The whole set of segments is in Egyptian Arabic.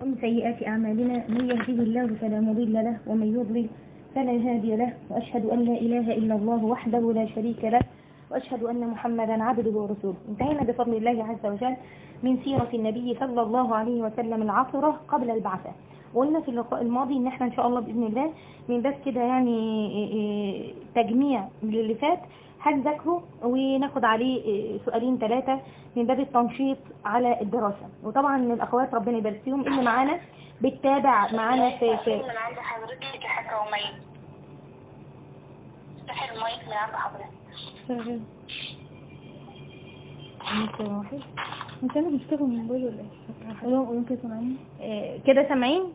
ومن سيئات أعمالنا من يهده الله فلا مضل له ومن يضلل فلا هادي له وأشهد أن لا إله إلا الله وحده لا شريك له وأشهد أن محمدا عبده ورسوله انتهينا بفضل الله عز وجل من سيرة النبي صلى الله عليه وسلم العطرة قبل البعثة وقلنا في اللقاء الماضي ان احنا ان شاء الله باذن الله من بس كده يعني تجميع للي فات هنذاكره وناخد عليه سؤالين ثلاثة من باب التنشيط على الدراسة وطبعا الاخوات ربنا يبارك فيهم اللي معانا بتتابع معانا في في من عند حضرتك يا حاجة وميت افتحي المايك من عند حضرتك شغال ممكن واحد انت انا بشتغل من موبايل ولا ايه؟ ممكن سامعين كده سامعين؟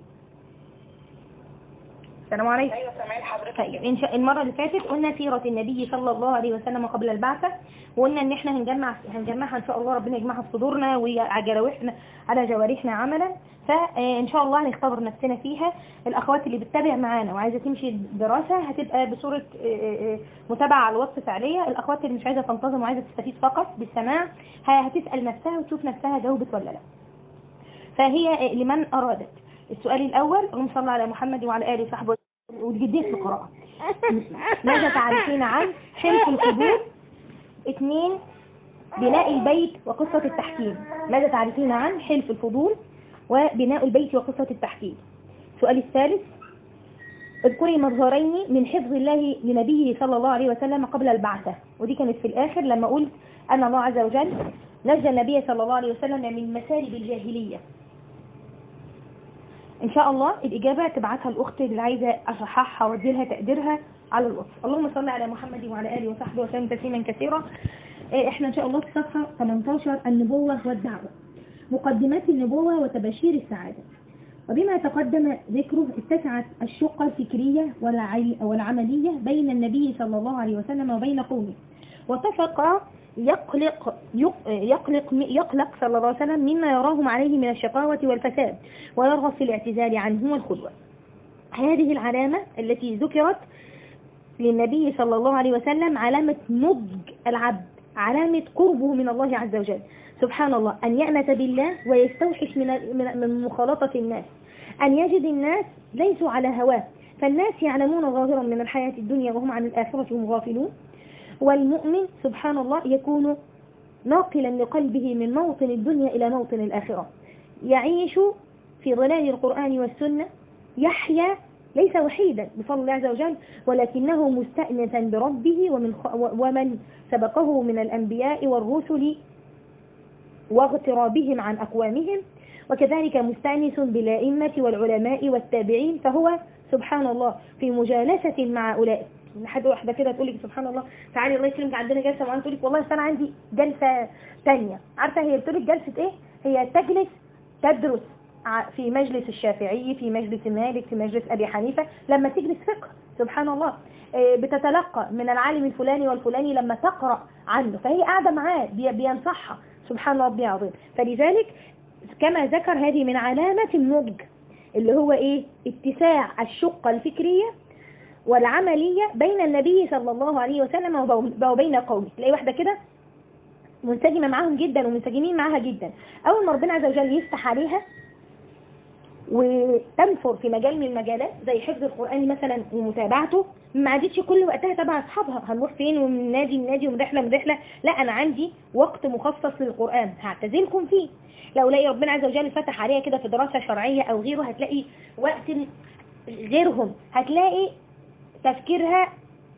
السلام عليكم ايوه سامعين حضرتك طيب إن شاء المرة اللي فاتت قلنا سيرة النبي صلى الله عليه وسلم قبل البعثة وقلنا ان احنا هنجمع هنجمعها ان شاء الله ربنا يجمعها في صدورنا وعلى جوارحنا على جوارحنا عملا فان شاء الله هنختبر نفسنا فيها الاخوات اللي بتتابع معانا وعايزة تمشي دراسة هتبقى بصورة متابعة على الوصف فعلية الاخوات اللي مش عايزة تنتظم وعايزة تستفيد فقط بالسماع هتسأل نفسها وتشوف نفسها جاوبت ولا لا فهي لمن ارادت السؤال الاول اللهم صل على محمد وعلى اله وصحبه وتجديه في القراءة ماذا تعرفين عن حلف الحدود اثنين بناء البيت وقصة التحكيم ماذا تعرفين عن حلف الفضول وبناء البيت وقصة التحكيم السؤال الثالث اذكري مظهرين من حفظ الله لنبيه صلى الله عليه وسلم قبل البعثة ودي كانت في الآخر لما قلت أن الله عز وجل نجى النبي صلى الله عليه وسلم من مسالب الجاهلية ان شاء الله الاجابه تبعتها الاخت اللي عايزه اصححها وادي لها تقديرها على الوصف اللهم صل على محمد وعلى اله وصحبه وسلم تسليما كثيرا احنا ان شاء الله في صفحه 18 النبوه والدعوه مقدمات النبوه وتباشير السعاده وبما تقدم ذكره اتسعت الشقه الفكريه والعمليه بين النبي صلى الله عليه وسلم وبين قومه واتفق يقلق يقلق يقلق صلى الله عليه وسلم مما يراهم عليه من الشقاوة والفساد ويرغب في الاعتزال عنه والخلوة هذه العلامة التي ذكرت للنبي صلى الله عليه وسلم علامة نضج العبد علامة قربه من الله عز وجل سبحان الله أن يأنس بالله ويستوحش من من مخالطة الناس أن يجد الناس ليسوا على هواه فالناس يعلمون ظاهرا من الحياة الدنيا وهم عن الآخرة هم غافلون والمؤمن سبحان الله يكون ناقلا لقلبه من موطن الدنيا إلى موطن الآخرة يعيش في ظلال القرآن والسنة يحيا ليس وحيدا بفضل الله عز وجل ولكنه مستأنسا بربه ومن, ومن سبقه من الأنبياء والرسل واغترابهم عن أقوامهم وكذلك مستأنس بالأئمة والعلماء والتابعين فهو سبحان الله في مجالسة مع أولئك لحد واحده كده تقول لك سبحان الله تعالي الله يكرمك عندنا جلسه معينه تقول لك والله انا عندي جلسه ثانيه عارفه هي بتقول لك جلسه ايه هي تجلس تدرس في مجلس الشافعي في مجلس مالك في مجلس ابي حنيفه لما تجلس فقه سبحان الله بتتلقى من العالم الفلاني والفلاني لما تقرا عنه فهي قاعده معاه بينصحها سبحان ربي العظيم فلذلك كما ذكر هذه من علامه النضج اللي هو ايه اتساع الشقه الفكريه والعملية بين النبي صلى الله عليه وسلم وبين قومه تلاقي واحدة كده منسجمة معاهم جدا ومنسجمين معاها جدا أول ما ربنا عز وجل يفتح عليها وتنفر في مجال من المجالات زي حفظ القرآن مثلا ومتابعته ما عادتش كل وقتها تبع أصحابها هنروح فين ومن نادي لنادي ومن رحلة من رحلة لا أنا عندي وقت مخصص للقرآن هعتزلكم فيه لو لاقي ربنا عز وجل فتح عليها كده في دراسة شرعية أو غيره هتلاقي وقت غيرهم هتلاقي تفكيرها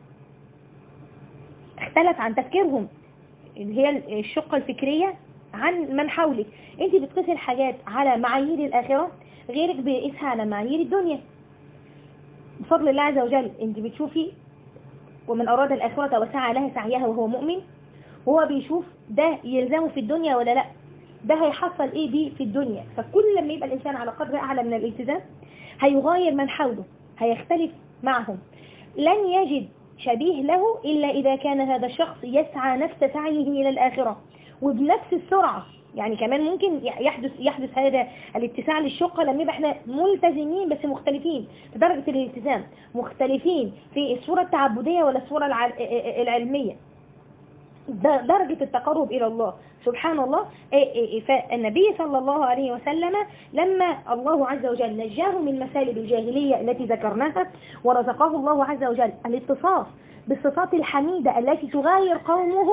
اختلف عن تفكيرهم اللي هي الشقة الفكرية عن من حولك انت بتقيسي الحاجات على معايير الآخرة غيرك بيقيسها على معايير الدنيا بفضل الله عز وجل انت بتشوفي ومن أراد الآخرة وسعى لها سعيها وهو مؤمن وهو بيشوف ده يلزمه في الدنيا ولا لا ده هيحصل ايه بيه في الدنيا فكل لما يبقى الإنسان على قدر أعلى من الالتزام هيغاير من حوله هيختلف معهم لن يجد شبيه له إلا إذا كان هذا الشخص يسعى نفس سعيه إلى الآخرة وبنفس السرعة يعني كمان ممكن يحدث يحدث هذا الاتساع للشقة لما يبقى احنا ملتزمين بس مختلفين في درجة الالتزام مختلفين في الصورة التعبدية ولا الصورة العلمية د- درجة التقرب إلى الله سبحان الله إيه إيه إيه فالنبي صلى الله عليه وسلم لما الله عز وجل نجاه من مسالب الجاهلية التي ذكرناها ورزقه الله عز وجل الاتصاف بالصفات الحميدة التي تغاير قومه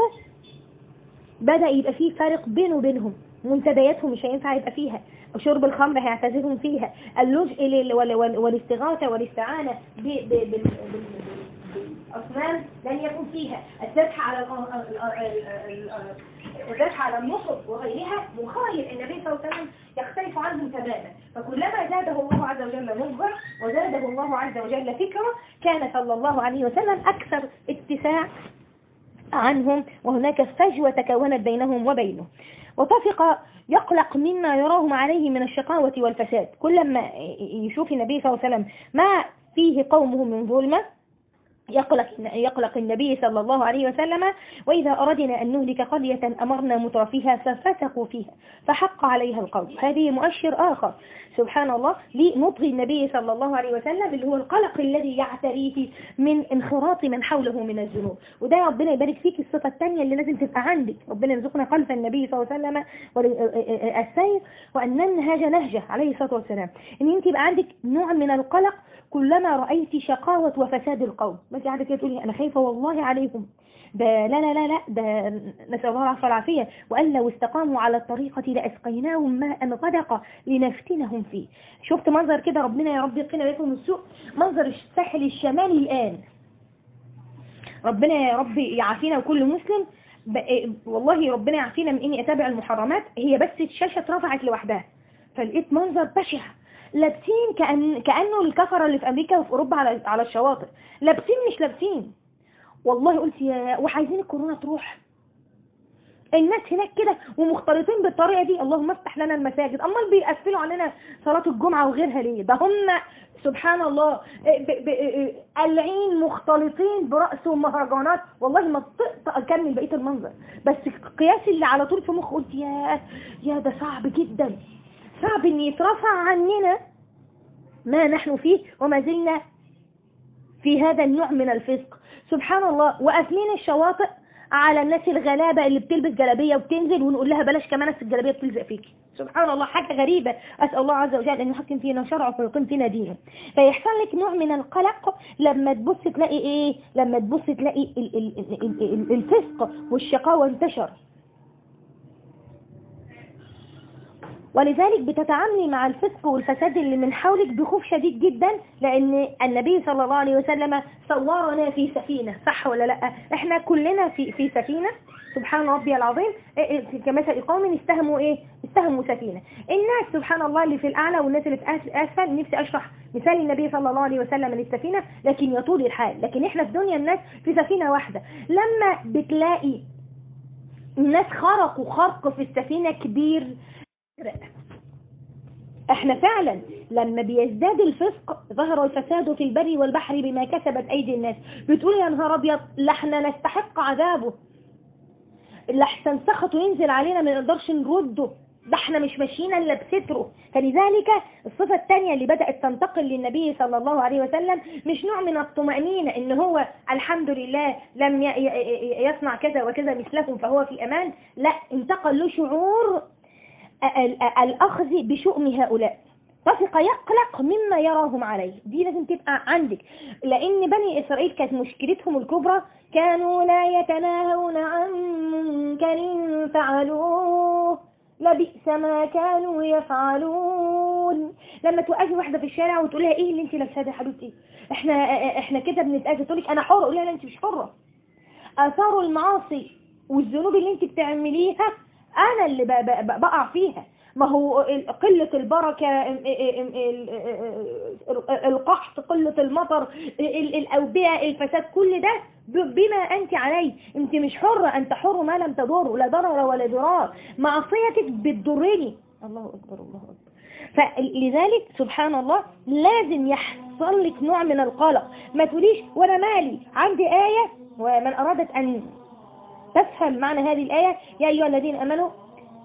بدأ يبقى فيه فارق بينه وبينهم منتدياتهم مش هينفع يبقى فيها شرب الخمر هيعتزلهم فيها اللجء لل- وال- وال- والاستغاثة والاستعانة ب- ب- بال- بال- بالأصنام لن يكون فيها الذبح على الأ- ال- ال- ال- الذبح على النصب وغيرها مخالف النبي صلى الله عليه وسلم يختلف عنهم تماما فكلما زاده الله عز وجل نظرة وزاده الله عز وجل فكرة كان صلى الله عليه وسلم أكثر اتساع عنهم وهناك فجوة تكونت بينهم وبينه وطفق يقلق مما يراهم عليه من الشقاوة والفساد كلما يشوف النبي صلى الله عليه وسلم ما فيه قومه من ظلمة يقلق, يقلق النبي صلى الله عليه وسلم وإذا أردنا أن نهلك قرية أمرنا مترفيها ففسقوا فيها فحق عليها القول هذه مؤشر آخر سبحان الله لنطغ النبي صلى الله عليه وسلم اللي هو القلق الذي يعتريه من انخراط من حوله من الذنوب وده ربنا يبارك فيك الصفة الثانية اللي لازم تبقى عندك ربنا يرزقنا خلف النبي صلى الله عليه وسلم والسير وأن ننهج نهجه عليه الصلاة والسلام ان انت يبقى عندك نوع من القلق كلما رأيت شقاوة وفساد القوم بس قاعدة كده تقولي أنا خايفة والله عليهم ده لا لا لا لا ده نسأل الله العفو والعافية وأن لو استقاموا على الطريقة لأسقيناهم ماء غدق لنفتنهم فيه شفت منظر كده ربنا يا رب يقنا بكم السوء منظر الساحل الشمالي الآن ربنا يا رب يعافينا وكل مسلم ب- والله ربنا يعافينا من اني اتابع المحرمات هي بس الشاشة اترفعت لوحدها فلقيت منظر بشع لابسين كأن كأنه الكفرة اللي في أمريكا وفي أوروبا على على الشواطئ لابسين مش لابسين والله قلت يا وعايزين الكورونا تروح الناس هناك كده ومختلطين بالطريقة دي اللهم افتح لنا المساجد امال بيقفلوا علينا صلاة الجمعة وغيرها ليه ده هم سبحان الله ب- ب- قلعين مختلطين برأس ومهرجانات والله ما طقت اكمل بقية المنظر بس قياس اللي على طول في مخ قلت يا يا ده صعب جدا صعب ان يترفع عننا ما نحن فيه وما زلنا في هذا النوع من الفسق سبحان الله وقافلين الشواطئ على الناس الغلابة اللي بتلبس جلابية وبتنزل ونقول لها بلاش كمان أصل الجلابية بتلزق فيكي سبحان الله حاجة غريبة أسأل الله عز وجل أن يحكم فينا شرعه ويقيم فينا دينه فيحصل لك نوع من القلق لما تبص تلاقي إيه لما تبص تلاقي ال- ال- ال- ال- ال- الفسق والشقاوة انتشر ولذلك بتتعاملي مع الفسق والفساد اللي من حولك بخوف شديد جدا لان النبي صلى الله عليه وسلم صورنا في سفينة صح ولا لا احنا كلنا في في سفينة سبحان ربي العظيم إيه إيه كمثل قوم استهموا ايه استهموا سفينة الناس سبحان الله اللي في الاعلى والناس اللي في أس- اسفل نفسي اشرح مثال النبي صلى الله عليه وسلم للسفينة لكن يطول الحال لكن احنا في دنيا الناس في سفينة واحدة لما بتلاقي الناس خرقوا خرق في السفينة كبير احنا فعلا لما بيزداد الفسق ظهر الفساد في البر والبحر بما كسبت ايدي الناس بتقول يا نهار ابيض لا احنا نستحق عذابه اللي احسن سخطه ينزل علينا ما نقدرش نرده ده احنا مش ماشيين الا بستره فلذلك الصفة الثانية اللي بدأت تنتقل للنبي صلى الله عليه وسلم مش نوع من الطمأنينة ان هو الحمد لله لم ي- ي- يصنع كذا وكذا مثلكم فهو في امان لا انتقل له شعور ال- ال- الأخذ بشؤم هؤلاء طفق يقلق مما يراهم عليه دي لازم تبقى عندك لأن بني إسرائيل كانت مشكلتهم الكبرى كانوا لا يتناهون عن منكر فعلوه لبئس ما كانوا يفعلون لما توقفي واحدة في الشارع وتقول لها ايه اللي انت لابساه ده يا حبيبتي احنا احنا كده بنتأذى تقول لك انا حرة قول لها لا انت مش حرة اثار المعاصي والذنوب اللي انت بتعمليها انا اللي ب- ب- ب- بقع فيها ما هو ال- قلة البركة ال- ال- ال- ال- القحط قلة المطر ال- الأوبئة الفساد كل ده ب- بما أنت عليه أنت مش حرة أنت حر ما لم تضر لا ضرر ولا ضرار معصيتك بتضرني الله أكبر الله أكبر فلذلك سبحان الله لازم يحصل لك نوع من القلق ما تقوليش وانا مالي عندي آية ومن أرادت أن تفهم معنى هذه الآية يا أيها الذين أمنوا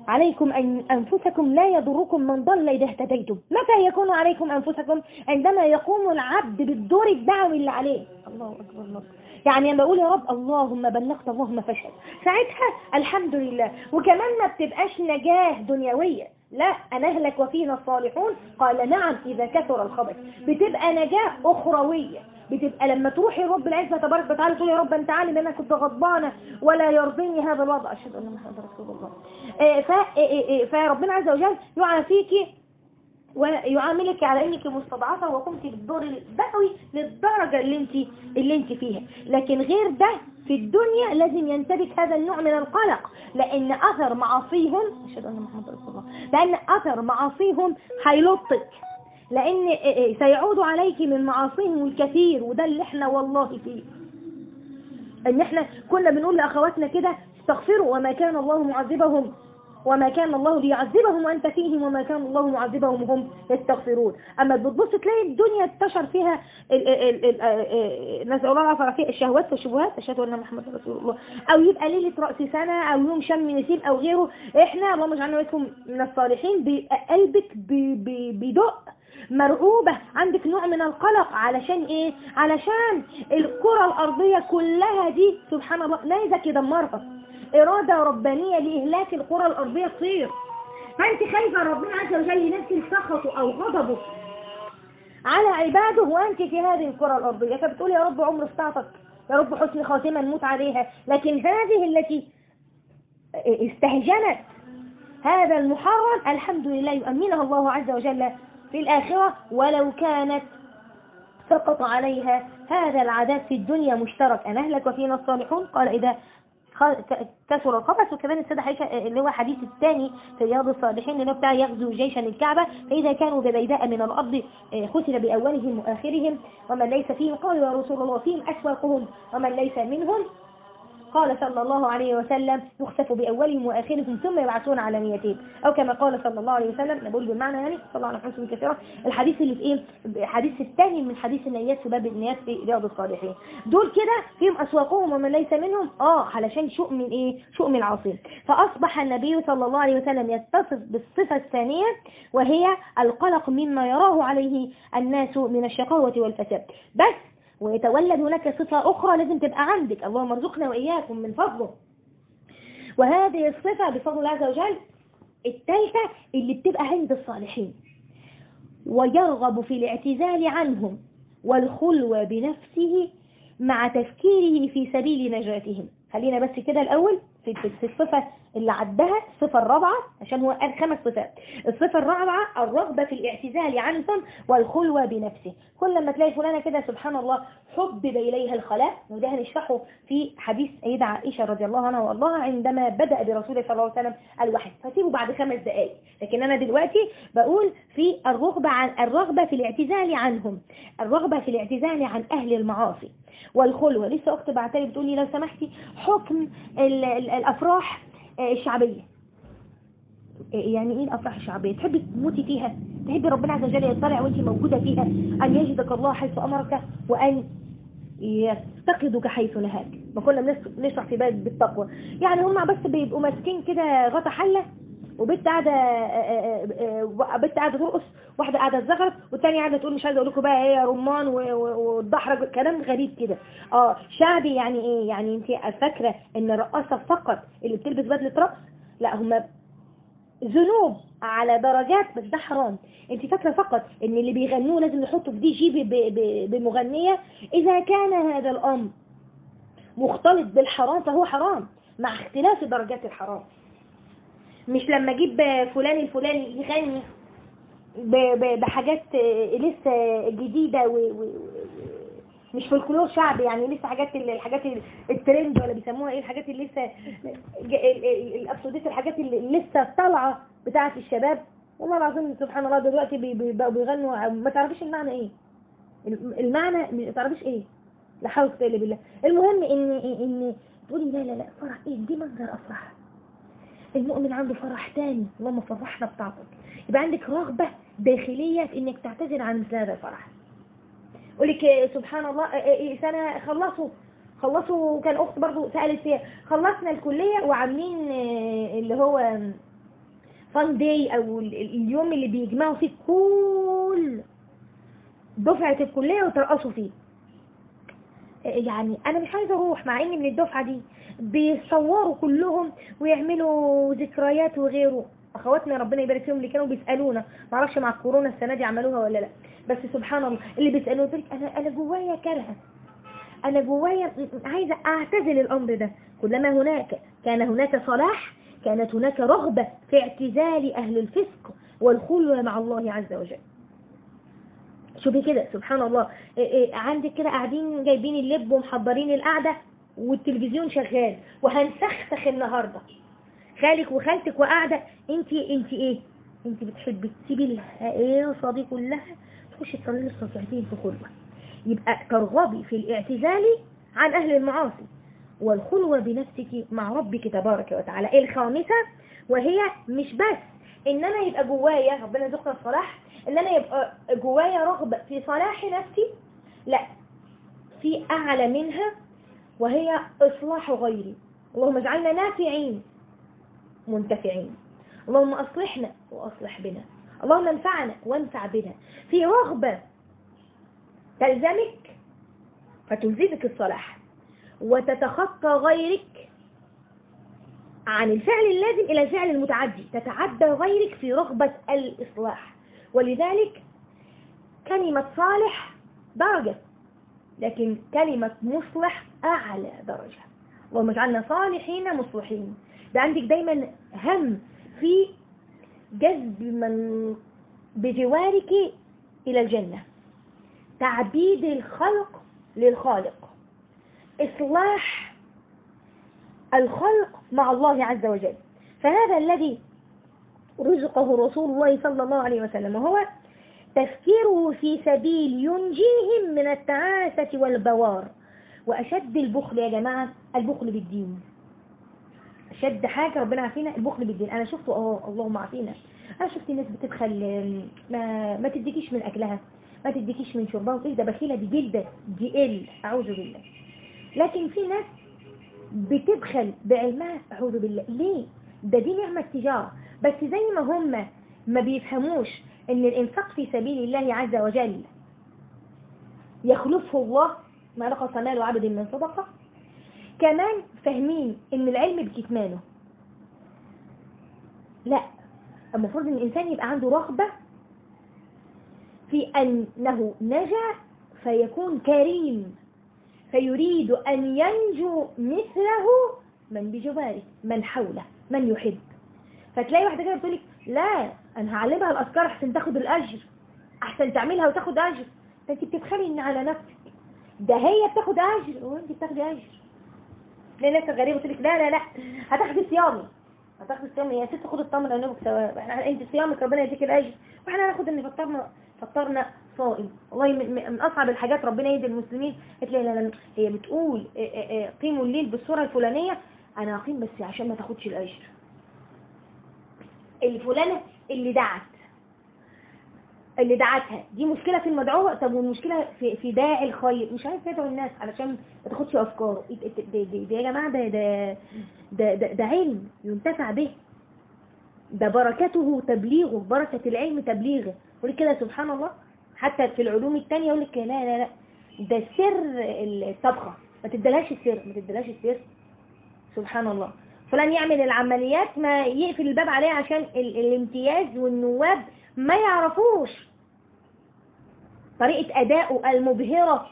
عليكم أن أنفسكم لا يضركم من ضل إذا اهتديتم متى يكون عليكم أنفسكم عندما يقوم العبد بالدور الدعوي اللي عليه الله أكبر الله يعني لما بقول يا رب اللهم بلغت اللهم فاشهد ساعتها الحمد لله وكمان ما بتبقاش نجاة دنيوية لا أنهلك وفينا الصالحون قال نعم إذا كثر الخبث بتبقى نجاة أخروية بتبقى لما تروحي رب العزة تبارك وتعالى تقول يا رب انت عالم ان انا كنت غضبانه ولا يرضيني هذا الوضع اشهد ان محمد رسول الله آه، ف- آه، آه، فربنا عز وجل يعافيك ويعاملك على انك مستضعفه وقمت بالدور الدعوي للدرجه اللي انت اللي انت فيها لكن غير ده في الدنيا لازم ينتبه هذا النوع من القلق لان اثر معاصيهم اشهد ان محمد رسول الله لان اثر معاصيهم هيلطك لان إيه إيه سيعود عليك من معاصيهم الكثير وده اللي احنا والله فيه ان احنا كنا بنقول لاخواتنا كده استغفروا وما كان الله معذبهم وما كان الله ليعذبهم وانت فيهم وما كان الله معذبهم وهم يستغفرون اما بتبص تلاقي الدنيا انتشر فيها ال- ال- ال- ال- نسال الله العافيه فيها الشهوات والشبهات اشهد ان محمد رسول الله او يبقى ليله راس سنه او يوم شم نسيم او غيره احنا اللهم اجعلنا وإياكم من الصالحين بيبقى قلبك بي- بي- بيدق مرعوبة عندك نوع من القلق علشان ايه علشان الكرة الارضية كلها دي سبحان الله نايزك يدمرها ارادة ربانية لاهلاك الكرة الارضية تصير فانت خايفة ربنا عز وجل ينزل سخطه او غضبه على عباده وانت في هذه الكرة الارضية فبتقول يا رب عمر استعطك يا رب حسن خاتمة نموت عليها لكن هذه التي استهجنت هذا المحرم الحمد لله يؤمنها الله عز وجل في الآخرة ولو كانت سقط عليها هذا العذاب في الدنيا مشترك أن أهلك وفينا الصالحون قال إذا خ- ك- كسر الخبث وكمان السيدة عائشة اللي هو حديث الثاني في رياض الصالحين اللي هو بتاع يغزو جيشا الكعبة فإذا كانوا ببيداء من الأرض آه، خسر بأولهم وآخرهم ومن ليس فيهم قالوا يا رسول الله فيهم أسواقهم ومن ليس منهم قال صلى الله عليه وسلم يخسف بأولهم وآخرهم ثم يبعثون على نيتهم أو كما قال صلى الله عليه وسلم نقول بالمعنى يعني صلى الله عليه وسلم كثيرا الحديث اللي في إيه الحديث الثاني من حديث النيات في باب النيات في رياض الصالحين دول كده فيهم أسواقهم ومن ليس منهم آه علشان شؤم إيه شؤم العاصين فأصبح النبي صلى الله عليه وسلم يتصف بالصفة الثانية وهي القلق مما يراه عليه الناس من الشقاوة والفساد بس ويتولد هناك صفة أخرى لازم تبقى عندك اللهم ارزقنا وإياكم من فضله وهذه الصفة بفضل الله عز وجل الثالثة اللي بتبقى عند الصالحين ويرغب في الاعتزال عنهم والخلوة بنفسه مع تفكيره في سبيل نجاتهم خلينا بس كده الأول في في الصفة اللي عدها الصفة الرابعة عشان هو قال خمس صفات الصفة الرابعة الرغبة في الاعتزال عنهم والخلوة بنفسه كل ما تلاقي فلانة كده سبحان الله حبب إليها الخلاء وده هنشرحه في حديث سيدة عائشة رضي الله عنها وارضاها عندما بدأ برسول صلى الله عليه وسلم الوحي فسيبه بعد خمس دقائق لكن أنا دلوقتي بقول في الرغبة عن الرغبة في الاعتزال عنهم الرغبة في الاعتزال عن أهل المعاصي والخلوة لسه أخت بعتلي بتقول لي لو سمحتي حكم ال- ال- الأفراح آه، الشعبية يعني ايه الافراح الشعبيه تحبي تموتي فيها تحبي ربنا عز وجل يطلع وانت موجوده فيها ان يجدك الله حيث امرك وان يفتقدك حيث نهاك ما كنا بنس- نشرح في باب بالتقوى يعني هم بس بيبقوا ماسكين كده غطا حله وبنت قاعده آه، آه، آه، بنت قاعده ترقص واحده قاعده تزغرط والثانيه قاعده تقول مش عايزه اقول لكم بقى ايه رمان و- و- والدحرج كلام غريب كده اه شعبي يعني ايه يعني انت فاكره ان الرقاصه فقط اللي بتلبس بدله رقص لا هم ذنوب على درجات بس ده حرام انت فاكره فقط ان اللي بيغنوه لازم يحطوا في دي جي ب- ب- بمغنيه اذا كان هذا الامر مختلط بالحرام فهو حرام مع اختلاف درجات الحرام مش لما اجيب فلان الفلاني يغني ب- ب- بحاجات آه، لسه جديده و... و... و- مش فولكلور شعبي يعني لسه حاجات ال- الحاجات ال- الترند ولا بيسموها ايه الحاجات اللي لسه ج- ال- ال- الابسوديت الحاجات اللي لسه طالعه بتاعه الشباب والله العظيم سبحان الله دلوقتي بي- بي- بقوا بيغنوا ما تعرفيش المعنى ايه الم- المعنى ما تعرفيش ايه لا حول ولا قوه الا بالله المهم ان ان تقولي لا لا لا فرح ايه دي منظر افراح المؤمن عنده فرح تاني اللهم فرحنا بطاعتك يبقى عندك رغبة داخلية في انك تعتذر عن مثل هذا الفرح يقول لك سبحان الله آه، آه، سنة خلصوا خلصوا كان اخت برضو سألت فيها خلصنا الكلية وعاملين آه، اللي هو فان داي او ال- ال- اليوم اللي بيجمعوا فيه كل دفعة الكلية وترقصوا فيه يعني انا مش عايزه اروح مع اني من الدفعه دي بيصوروا كلهم ويعملوا ذكريات وغيره اخواتنا ربنا يبارك فيهم اللي كانوا بيسالونا ما اعرفش مع الكورونا السنه دي عملوها ولا لا بس سبحان الله اللي بيسالوا يقول لك انا انا جوايا كرهه انا جوايا عايزه اعتزل الامر ده كلما هناك كان هناك صلاح كانت هناك رغبه في اعتزال اهل الفسق والخلوه مع الله عز وجل شوفي كده سبحان الله إيه إيه عندك كده قاعدين جايبين اللب ومحضرين القعدة والتلفزيون شغال وهنسخسخ النهاردة خالك وخالتك وقاعدة انت انت ايه انت بتحبي تسيبي الهيصة دي كلها تخشي تصلي لك ركعتين في خلوة يبقى ترغبي في الاعتزال عن اهل المعاصي والخلوة بنفسك مع ربك تبارك وتعالى الخامسة وهي مش بس ان انا يبقى جوايا ربنا يرزقنا الصلاح ان انا يبقى جوايا رغبة في صلاح نفسي لا في اعلى منها وهي اصلاح غيري اللهم اجعلنا نافعين منتفعين اللهم اصلحنا واصلح بنا اللهم انفعنا وانفع بنا في رغبة تلزمك فتلزمك الصلاح وتتخطى غيرك عن الفعل اللازم إلى الفعل المتعدي تتعدى غيرك في رغبة الإصلاح ولذلك كلمة صالح درجة لكن كلمة مصلح أعلى درجة اللهم اجعلنا صالحين مصلحين ده عندك دايما هم في جذب من بجوارك إلى الجنة تعبيد الخلق للخالق إصلاح الخلق مع الله عز وجل فهذا الذي رزقه رسول الله صلى الله عليه وسلم وهو تفكيره في سبيل ينجيهم من التعاسة والبوار وأشد البخل يا جماعة البخل بالدين أشد حاجة ربنا عافينا البخل بالدين أنا شفته اه اللهم عافينا أنا شفت ناس بتبخل ما, ما تديكيش من أكلها ما تديكيش من شربها وتقول ده بخيلة دي جلدة دي إل أعوذ بالله لكن في ناس بتبخل بعلمها أعوذ بالله ليه ده دي نعمة تجارة بس زي ما هم ما بيفهموش ان الانفاق في سبيل الله عز وجل يخلفه الله ما نقص مال عبد من صدقة كمان فاهمين ان العلم بكتمانه لا المفروض ان الانسان يبقى عنده رغبة في انه نجا فيكون كريم فيريد ان ينجو مثله من بجواره من حوله من يحب فتلاقي واحدة كده بتقولك لا انا هعلمها الاذكار احسن تاخد الاجر احسن تعملها وتاخد اجر ده انت بتبخلي ان على نفسك ده هي بتاخد اجر وانت بتاخدي اجر تلاقي ناس غريبه تقول لك لا لا لا هتاخدي صيامي هتاخدي صيامي يا ست خد التمر لانه ثواب احنا انت صيامك ربنا يديك الاجر واحنا هناخد ان فطرنا فطرنا صائم والله من, من اصعب الحاجات ربنا يدي المسلمين قالت لي لا لا هي بتقول قيموا الليل بالصوره الفلانيه انا هقيم بس عشان ما تاخدش الاجر الفلانة اللي دعت اللي دعتها دي مشكلة في المدعوة طب والمشكلة في, في داعي الخير مش عايز يدعو الناس علشان ما تاخدش افكاره ده, ده, ده يا جماعة ده ده, ده, ده, ده علم ينتفع به ده بركته تبليغه بركة العلم تبليغه يقول كده سبحان الله حتى في العلوم التانية يقول لك لا لا لا ده سر الطبخة ما تدلهاش السر ما تدلهاش السر سبحان الله فلان يعمل العمليات ما يقفل الباب عليه عشان ال الامتياز والنواب ما يعرفوش طريقة أدائه المبهرة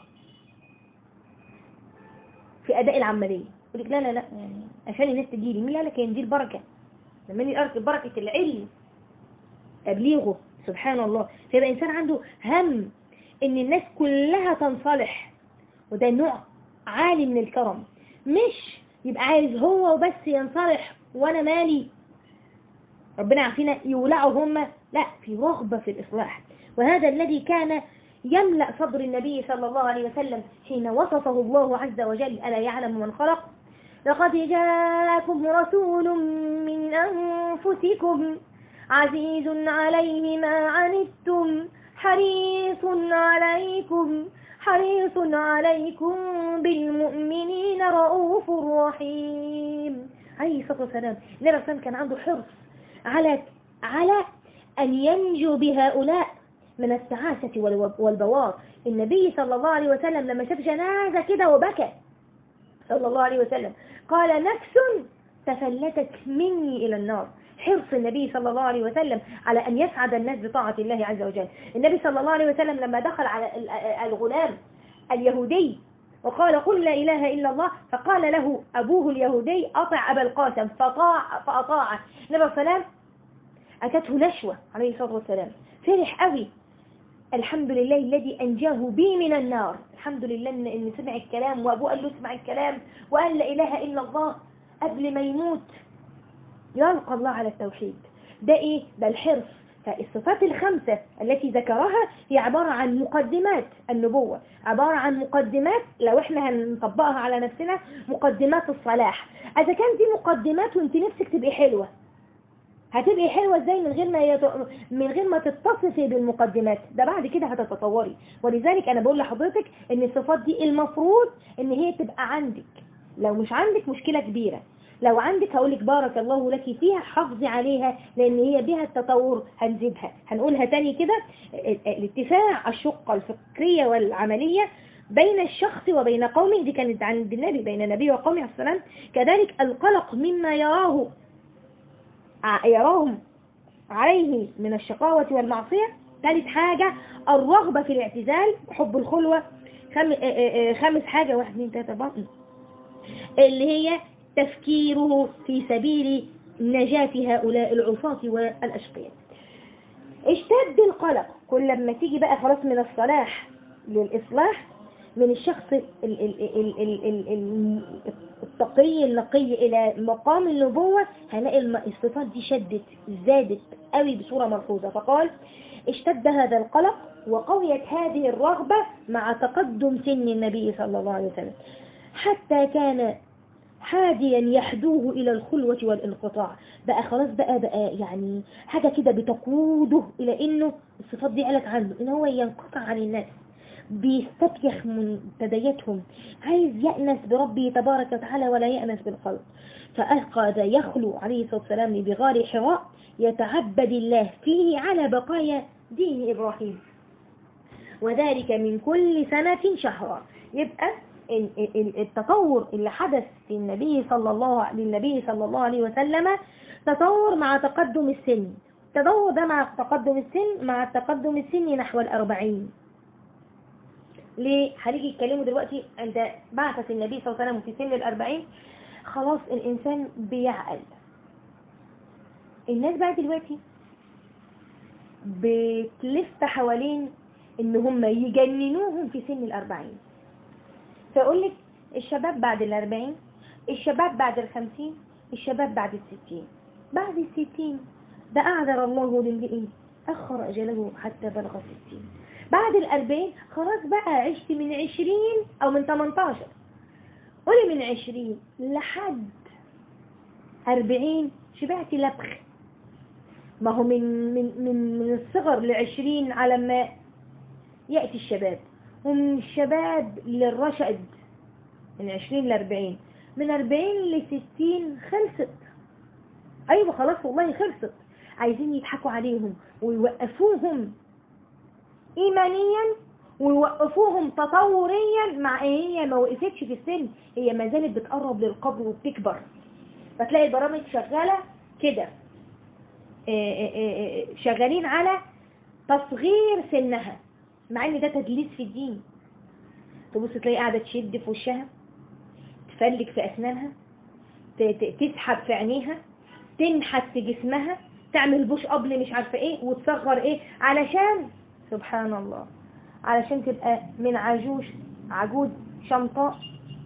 في أداء العملية يقول لك لا لا لا يعني عشان الناس تجيلي مين قال لك دي البركة لما دي بركة العلم تبليغه سبحان الله فيبقى إنسان عنده هم إن الناس كلها تنصلح وده نوع عالي من الكرم مش يبقى عايز هو وبس ينصلح وانا مالي ربنا عارفين يولعوا هم لا في رغبة في الإصلاح وهذا الذي كان يملأ صدر النبي صلى الله عليه وسلم حين وصفه الله عز وجل ألا يعلم من خلق لقد جاءكم رسول من أنفسكم عزيز عليه ما عنتم حريص عليكم حريص عليكم بالمؤمنين رؤوف رحيم عليه الصلاة والسلام النبي صلى كان عنده حرص على على أن ينجو بهؤلاء من التعاسة والو- والبوار النبي صلى الله عليه وسلم لما شاف جنازة كده وبكى صلى الله عليه وسلم قال نفس تفلتت مني إلى النار حرص النبي صلى الله عليه وسلم على أن يسعد الناس بطاعة الله عز وجل النبي صلى الله عليه وسلم لما دخل على ال- الغلام اليهودي وقال قل لا إله إلا الله فقال له أبوه اليهودي أطع أبا القاسم فطاع فأطاعه النبي صلى الله عليه وسلم أتته نشوة عليه الصلاة والسلام فرح قوي الحمد لله الذي أنجاه بي من النار الحمد لله إن, إن سمع الكلام وأبوه قال له اسمع الكلام وقال لا إله إلا الله قبل ما يموت يلقى الله على التوحيد ده إيه؟ ده الحرص فالصفات الخمسة التي ذكرها هي عبارة عن مقدمات النبوة عبارة عن مقدمات لو احنا هنطبقها على نفسنا مقدمات الصلاح إذا كان دي مقدمات وانت نفسك تبقي حلوة هتبقي حلوة ازاي من غير ما يت... من غير ما تتصفي بالمقدمات ده بعد كده هتتطوري ولذلك انا بقول لحضرتك ان الصفات دي المفروض ان هي تبقى عندك لو مش عندك مشكلة كبيرة لو عندك هقولك بارك الله لك فيها حافظي عليها لان هي بها التطور هنزيدها هنقولها تاني كده ال- الاتساع الشقة الفكرية والعملية بين الشخص وبين قومه دي كانت عند النبي بين النبي وقومه عليه السلام كذلك القلق مما يراه ع- يراهم عليه من الشقاوة والمعصية ثالث حاجة الرغبة في الاعتزال حب الخلوة خم... آه، آه، آه، خامس حاجة واحد اثنين ثلاثة أربعة اللي هي تفكيره في سبيل نجاة هؤلاء العصاة والأشقياء اشتد القلق كل ما تيجي بقى خلاص من الصلاح للإصلاح من الشخص ال- ال- ال- ال- ال- ال- ال- التقي النقي إلى مقام النبوة هنلاقي الم- الصفات دي شدت زادت قوي بصورة ملحوظة فقال اشتد هذا القلق وقويت هذه الرغبة مع تقدم سن النبي صلى الله عليه وسلم حتى كان حاديا يحدوه إلى الخلوة والانقطاع بقى خلاص بقى بقى يعني حاجة كده بتقوده إلى إنه الصفات دي علت عنه إن هو ينقطع عن الناس بيستبيح منتدياتهم عايز يأنس بربه تبارك وتعالى ولا يأنس بالخلق فأخذ يخلو عليه الصلاة والسلام بغار حراء يتعبد الله فيه على بقايا دين إبراهيم وذلك من كل سنة شهرا يبقى ال- ال- التطور اللي حدث في النبي صلى الله للنبي صلى الله عليه وسلم تطور مع تقدم السن التطور ده مع تقدم السن مع تقدم السن نحو الأربعين ليه هنيجي يتكلموا دلوقتي عند بعثة النبي صلى الله عليه وسلم في سن الأربعين خلاص الإنسان بيعقل الناس بقى دلوقتي بتلف حوالين ان هم يجننوهم في سن الأربعين فيقول لك الشباب بعد الأربعين الشباب بعد الخمسين الشباب بعد الستين بعد الستين ده أعذر الله لامرئ أخر أجله حتى بلغ الستين بعد الأربعين خلاص بقى عشت من عشرين أو من تمنتاشر قولي من عشرين لحد أربعين شبعتي لبخ ما هو من من من من الصغر لعشرين على ما يأتي الشباب ومن الشباب للرشد من عشرين لأربعين من أربعين لستين خلصت أيوة خلاص والله خلصت عايزين يضحكوا عليهم ويوقفوهم إيمانيا ويوقفوهم تطوريا مع إن هي ما وقفتش في السن هي ما زالت بتقرب للقبر وبتكبر فتلاقي البرامج شغالة كده إيه إيه إيه شغالين على تصغير سنها مع ان ده تدليس في الدين تبص تلاقي قاعدة تشد في وشها تفلك في أسنانها ت- ت- تسحب في عينيها تنحت في جسمها تعمل بوش قبل مش عارفة ايه وتصغر ايه علشان سبحان الله علشان تبقى من عجوز عجوز شمطاء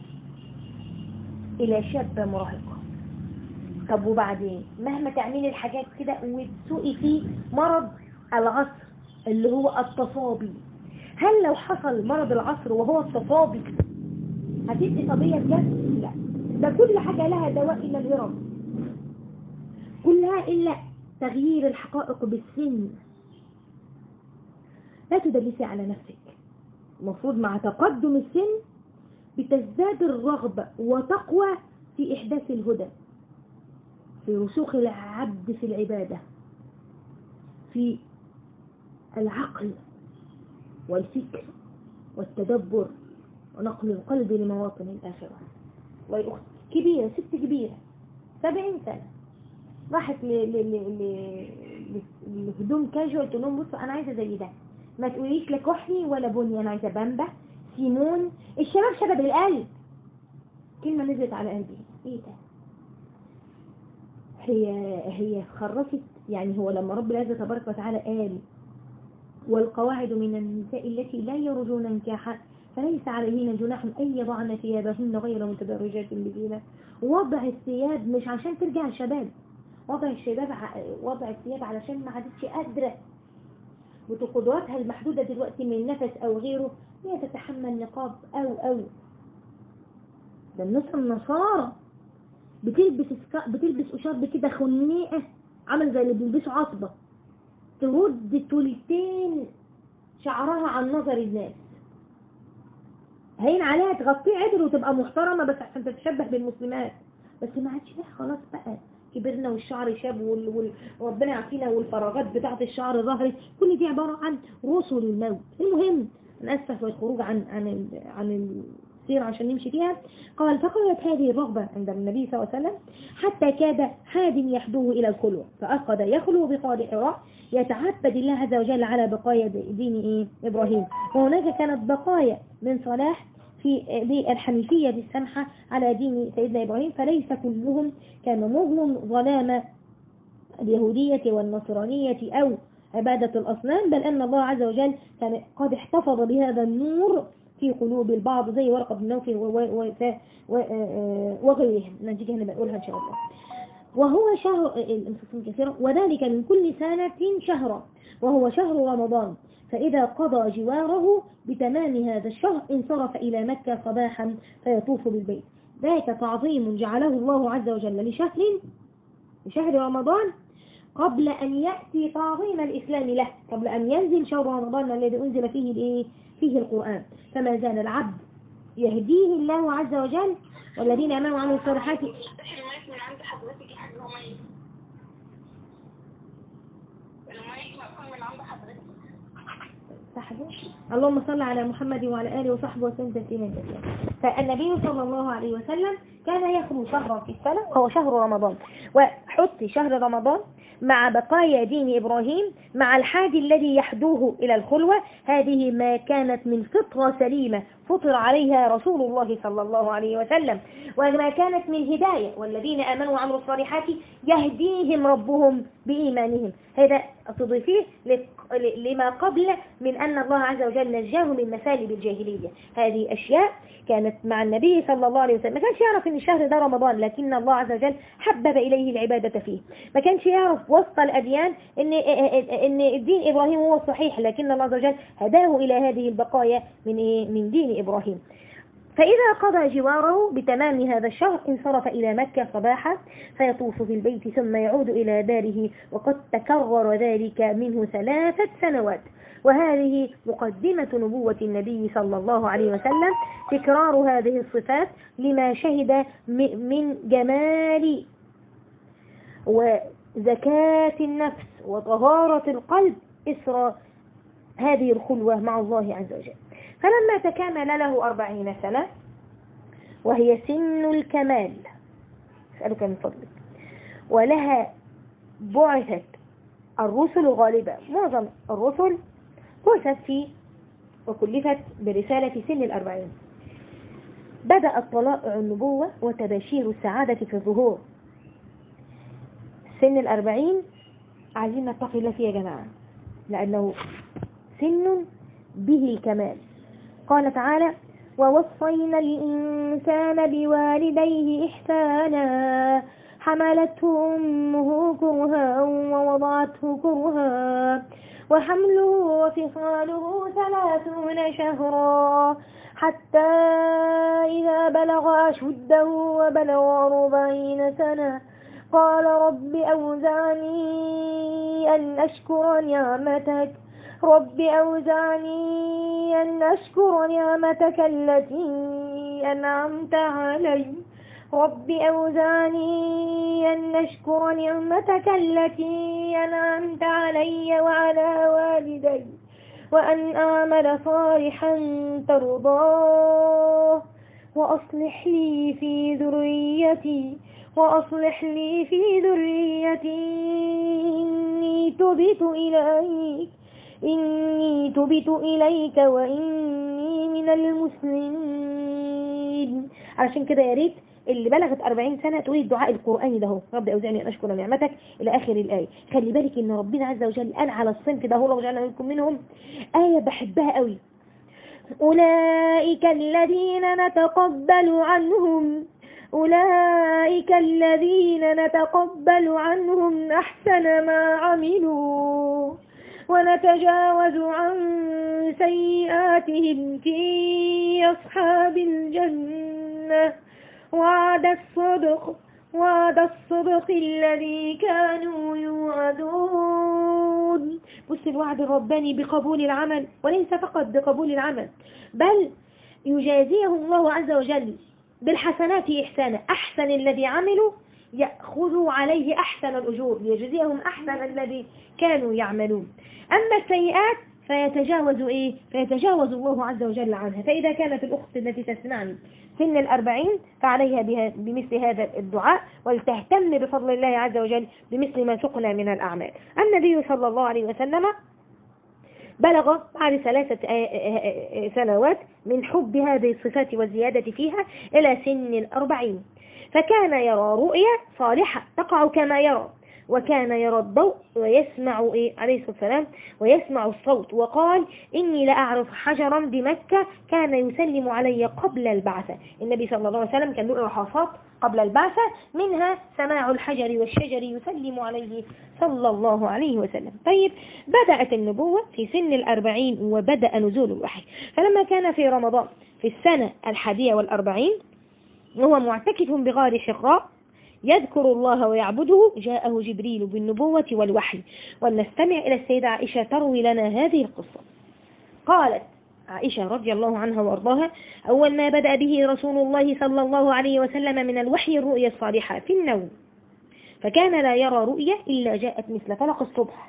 إلى شابة مراهقة طب وبعدين مهما تعملي الحاجات كده وتسوقي فيه مرض العصر اللي هو التصابي هل لو حصل مرض العصر وهو التصابي هتبقي صبية بجد؟ لا ده كل حاجة لها دواء إلا الهرم كلها إلا تغيير الحقائق بالسن لا تدلسي على نفسك المفروض مع تقدم السن بتزداد الرغبة وتقوى في إحداث الهدى في رسوخ العبد في العبادة في العقل والفكر والتدبر ونقل القلب لمواطن الآخرة والأخت كبيرة ست كبيرة سبعين سنة راحت ل- ل- ل- ل- ل- لهدوم كاجوال تقول لهم بصوا أنا عايزة زي ده ما تقوليش لا كحلي ولا بني أنا عايزة بامبا سيمون الشباب شباب القلب كلمة نزلت على قلبي ايه ده هي هي خرفت يعني هو لما رب العزة تبارك وتعالى قال والقواعد من النساء التي لا يرجون نكاحا فليس عليهن جناح أن يضعن ثيابهن غير متبرجات بزينة وضع الثياب مش عشان ترجع الشباب وضع الشباب ع- وضع الثياب علشان ما عادتش قادرة وقدراتها المحدودة دلوقتي من نفس أو غيره هي تتحمل نقاب أو أو ده الناس النصارى بتلبس سكا... بتلبس اشارب كده خنيقه عامل زي اللي بيلبسوا عصبه ترد تلتين شعرها عن نظر الناس هين عليها تغطيه عدل وتبقى محترمه بس عشان تتشبه بالمسلمات بس ما عادش لها خلاص بقى كبرنا والشعر شاب وال... وال... وربنا يعافينا والفراغات بتاعت الشعر ظهرت كل دي عباره عن رسل الموت المهم انا اسفه في الخروج عن عن ال... عن السيره عشان نمشي فيها قال فقالت هذه الرغبة عند النبي صلى الله عليه وسلم حتى كاد حاد يحدوه إلى الخلوة فأخذ يخلو بقار حراء يتعبد الله عز وجل على بقايا دين إيه؟ إبراهيم وهناك كانت بقايا من صلاح في بالحنيفية السمحة على دين سيدنا إبراهيم فليس كلهم كانوا مظلم ظلام اليهودية والنصرانية أو عبادة الأصنام بل أن الله عز وجل كان قد احتفظ بهذا النور في قلوب البعض زي ورقة بن نوفل و- و- و- و- آه، وغيرهم نتيجة هنا بنقولها إن شاء الله وهو شهر الانفصام كثيرا وذلك من كل سنة شهرا وهو شهر رمضان فإذا قضى جواره بتمام هذا الشهر انصرف إلى مكة صباحا فيطوف بالبيت ذاك تعظيم جعله الله عز وجل لشهر لشهر رمضان قبل أن يأتي تعظيم الإسلام له قبل أن ينزل شهر رمضان الذي أنزل فيه الإيه؟ فيه القرآن فما زال العبد يهديه الله عز وجل والذين آمنوا وعملوا الصالحات افتحي المايك من عند حضرتك يا حاج همية المايك مقفول من عند حضرتك صحيح اللهم صل على محمد وعلى آله وصحبه وسلم تسليما كثيرا فالنبي صلى الله عليه وسلم كان يخلو شهرا في السنة وهو شهر رمضان وحط شهر رمضان مع بقايا دين إبراهيم مع الحاد الذي يحدوه إلى الخلوة هذه ما كانت من فطرة سليمة فطر عليها رسول الله صلى الله عليه وسلم وما كانت من هداية والذين آمنوا وعملوا الصالحات يهديهم ربهم بإيمانهم هذا تضيفيه لق- ل- لما قبل من أن الله عز وجل نجاه من مثالب الجاهلية هذه أشياء كانت مع النبي صلى الله عليه وسلم ما كانش يعرف ان الشهر ده رمضان لكن الله عز وجل حبب إليه العبادة فيه ما كانش يعرف وسط الأديان ان ان الدين إبراهيم هو الصحيح لكن الله عز وجل هداه إلى هذه البقايا من إيه؟ من دين إبراهيم فإذا قضى جواره بتمام هذا الشهر انصرف إلى مكة صباحا فيطوف في البيت ثم يعود إلى داره وقد تكرر ذلك منه ثلاثة سنوات وهذه مقدمة نبوة النبي صلى الله عليه وسلم تكرار هذه الصفات لما شهد م- من جمال وزكاة النفس وطهارة القلب إسرى هذه الخلوة مع الله عز وجل فلما تكامل له أربعين سنة وهي سن الكمال أسألك من فضلك ولها بعثت الرسل غالبا معظم الرسل بعثت في وكلفت برسالة سن الأربعين بدأت طلائع النبوة وتباشير السعادة في الظهور سن الأربعين عايزين نتقي الله فيه يا جماعة لأنه سن به الكمال قال تعالى ووصينا الإنسان بوالديه إحسانا حملته أمه كرها ووضعته كرها وحمله وفصاله ثلاثون شهرا حتى إذا بلغ أشده وبلغ أربعين سنة قال رب أوزعني أن أشكر نعمتك رب أوزعني أن أشكر نعمتك التي أنعمت علي رب أوزعني أن نشكر نعمتك التي أنعمت علي وعلى والدي وأن أعمل صالحا ترضاه وأصلح لي في ذريتي وأصلح لي في ذريتي إني تبت إليك إني تبت إليك وإني من المسلمين علشان كده يا ريت اللي بلغت 40 سنة تقول الدعاء القرآني ده هو رب أوزعني أن أشكر نعمتك إلى آخر الآية خلي بالك إن ربنا عز وجل قال على الصنف ده هو لو جعلنا منكم منهم آية بحبها قوي أولئك الذين نتقبل عنهم أولئك الذين نتقبل عنهم أحسن ما عملوا ونتجاوز عن سيئاتهم في أصحاب الجنة وعد الصدق وعد الصدق الذي كانوا يوعدون بص الوعد الرباني بقبول العمل وليس فقط بقبول العمل بل يجازيهم الله عز وجل بالحسنات إحسانا أحسن الذي عملوا يأخذوا عليه أحسن الأجور ليجزيهم أحسن الذي كانوا يعملون أما السيئات فيتجاوز إيه؟ فيتجاوز الله عز وجل عنها فإذا كانت الأخت التي تسمعني سن الأربعين فعليها بها بمثل هذا الدعاء ولتهتم بفضل الله عز وجل بمثل ما سقنا من الأعمال النبي صلى الله عليه وسلم بلغ بعد ثلاثة سنوات من حب هذه الصفات والزيادة فيها إلى سن الأربعين فكان يرى رؤيا صالحة تقع كما يرى وكان يرى الضوء ويسمع إيه عليه الصلاة والسلام ويسمع الصوت وقال إني لأعرف حجرا بمكة كان يسلم علي قبل البعثة النبي صلى الله عليه وسلم كان له إرهاصات قبل البعثة منها سماع الحجر والشجر يسلم عليه صلى الله عليه وسلم طيب بدأت النبوة في سن الأربعين وبدأ نزول الوحي فلما كان في رمضان في السنة الحادية والأربعين وهو معتكف بغار حراء يذكر الله ويعبده جاءه جبريل بالنبوة والوحي ولنستمع إلى السيدة عائشة تروي لنا هذه القصة قالت عائشة رضي الله عنها وارضاها أول ما بدأ به رسول الله صلى الله عليه وسلم من الوحي الرؤيا الصالحة في النوم فكان لا يرى رؤيا إلا جاءت مثل فلق الصبح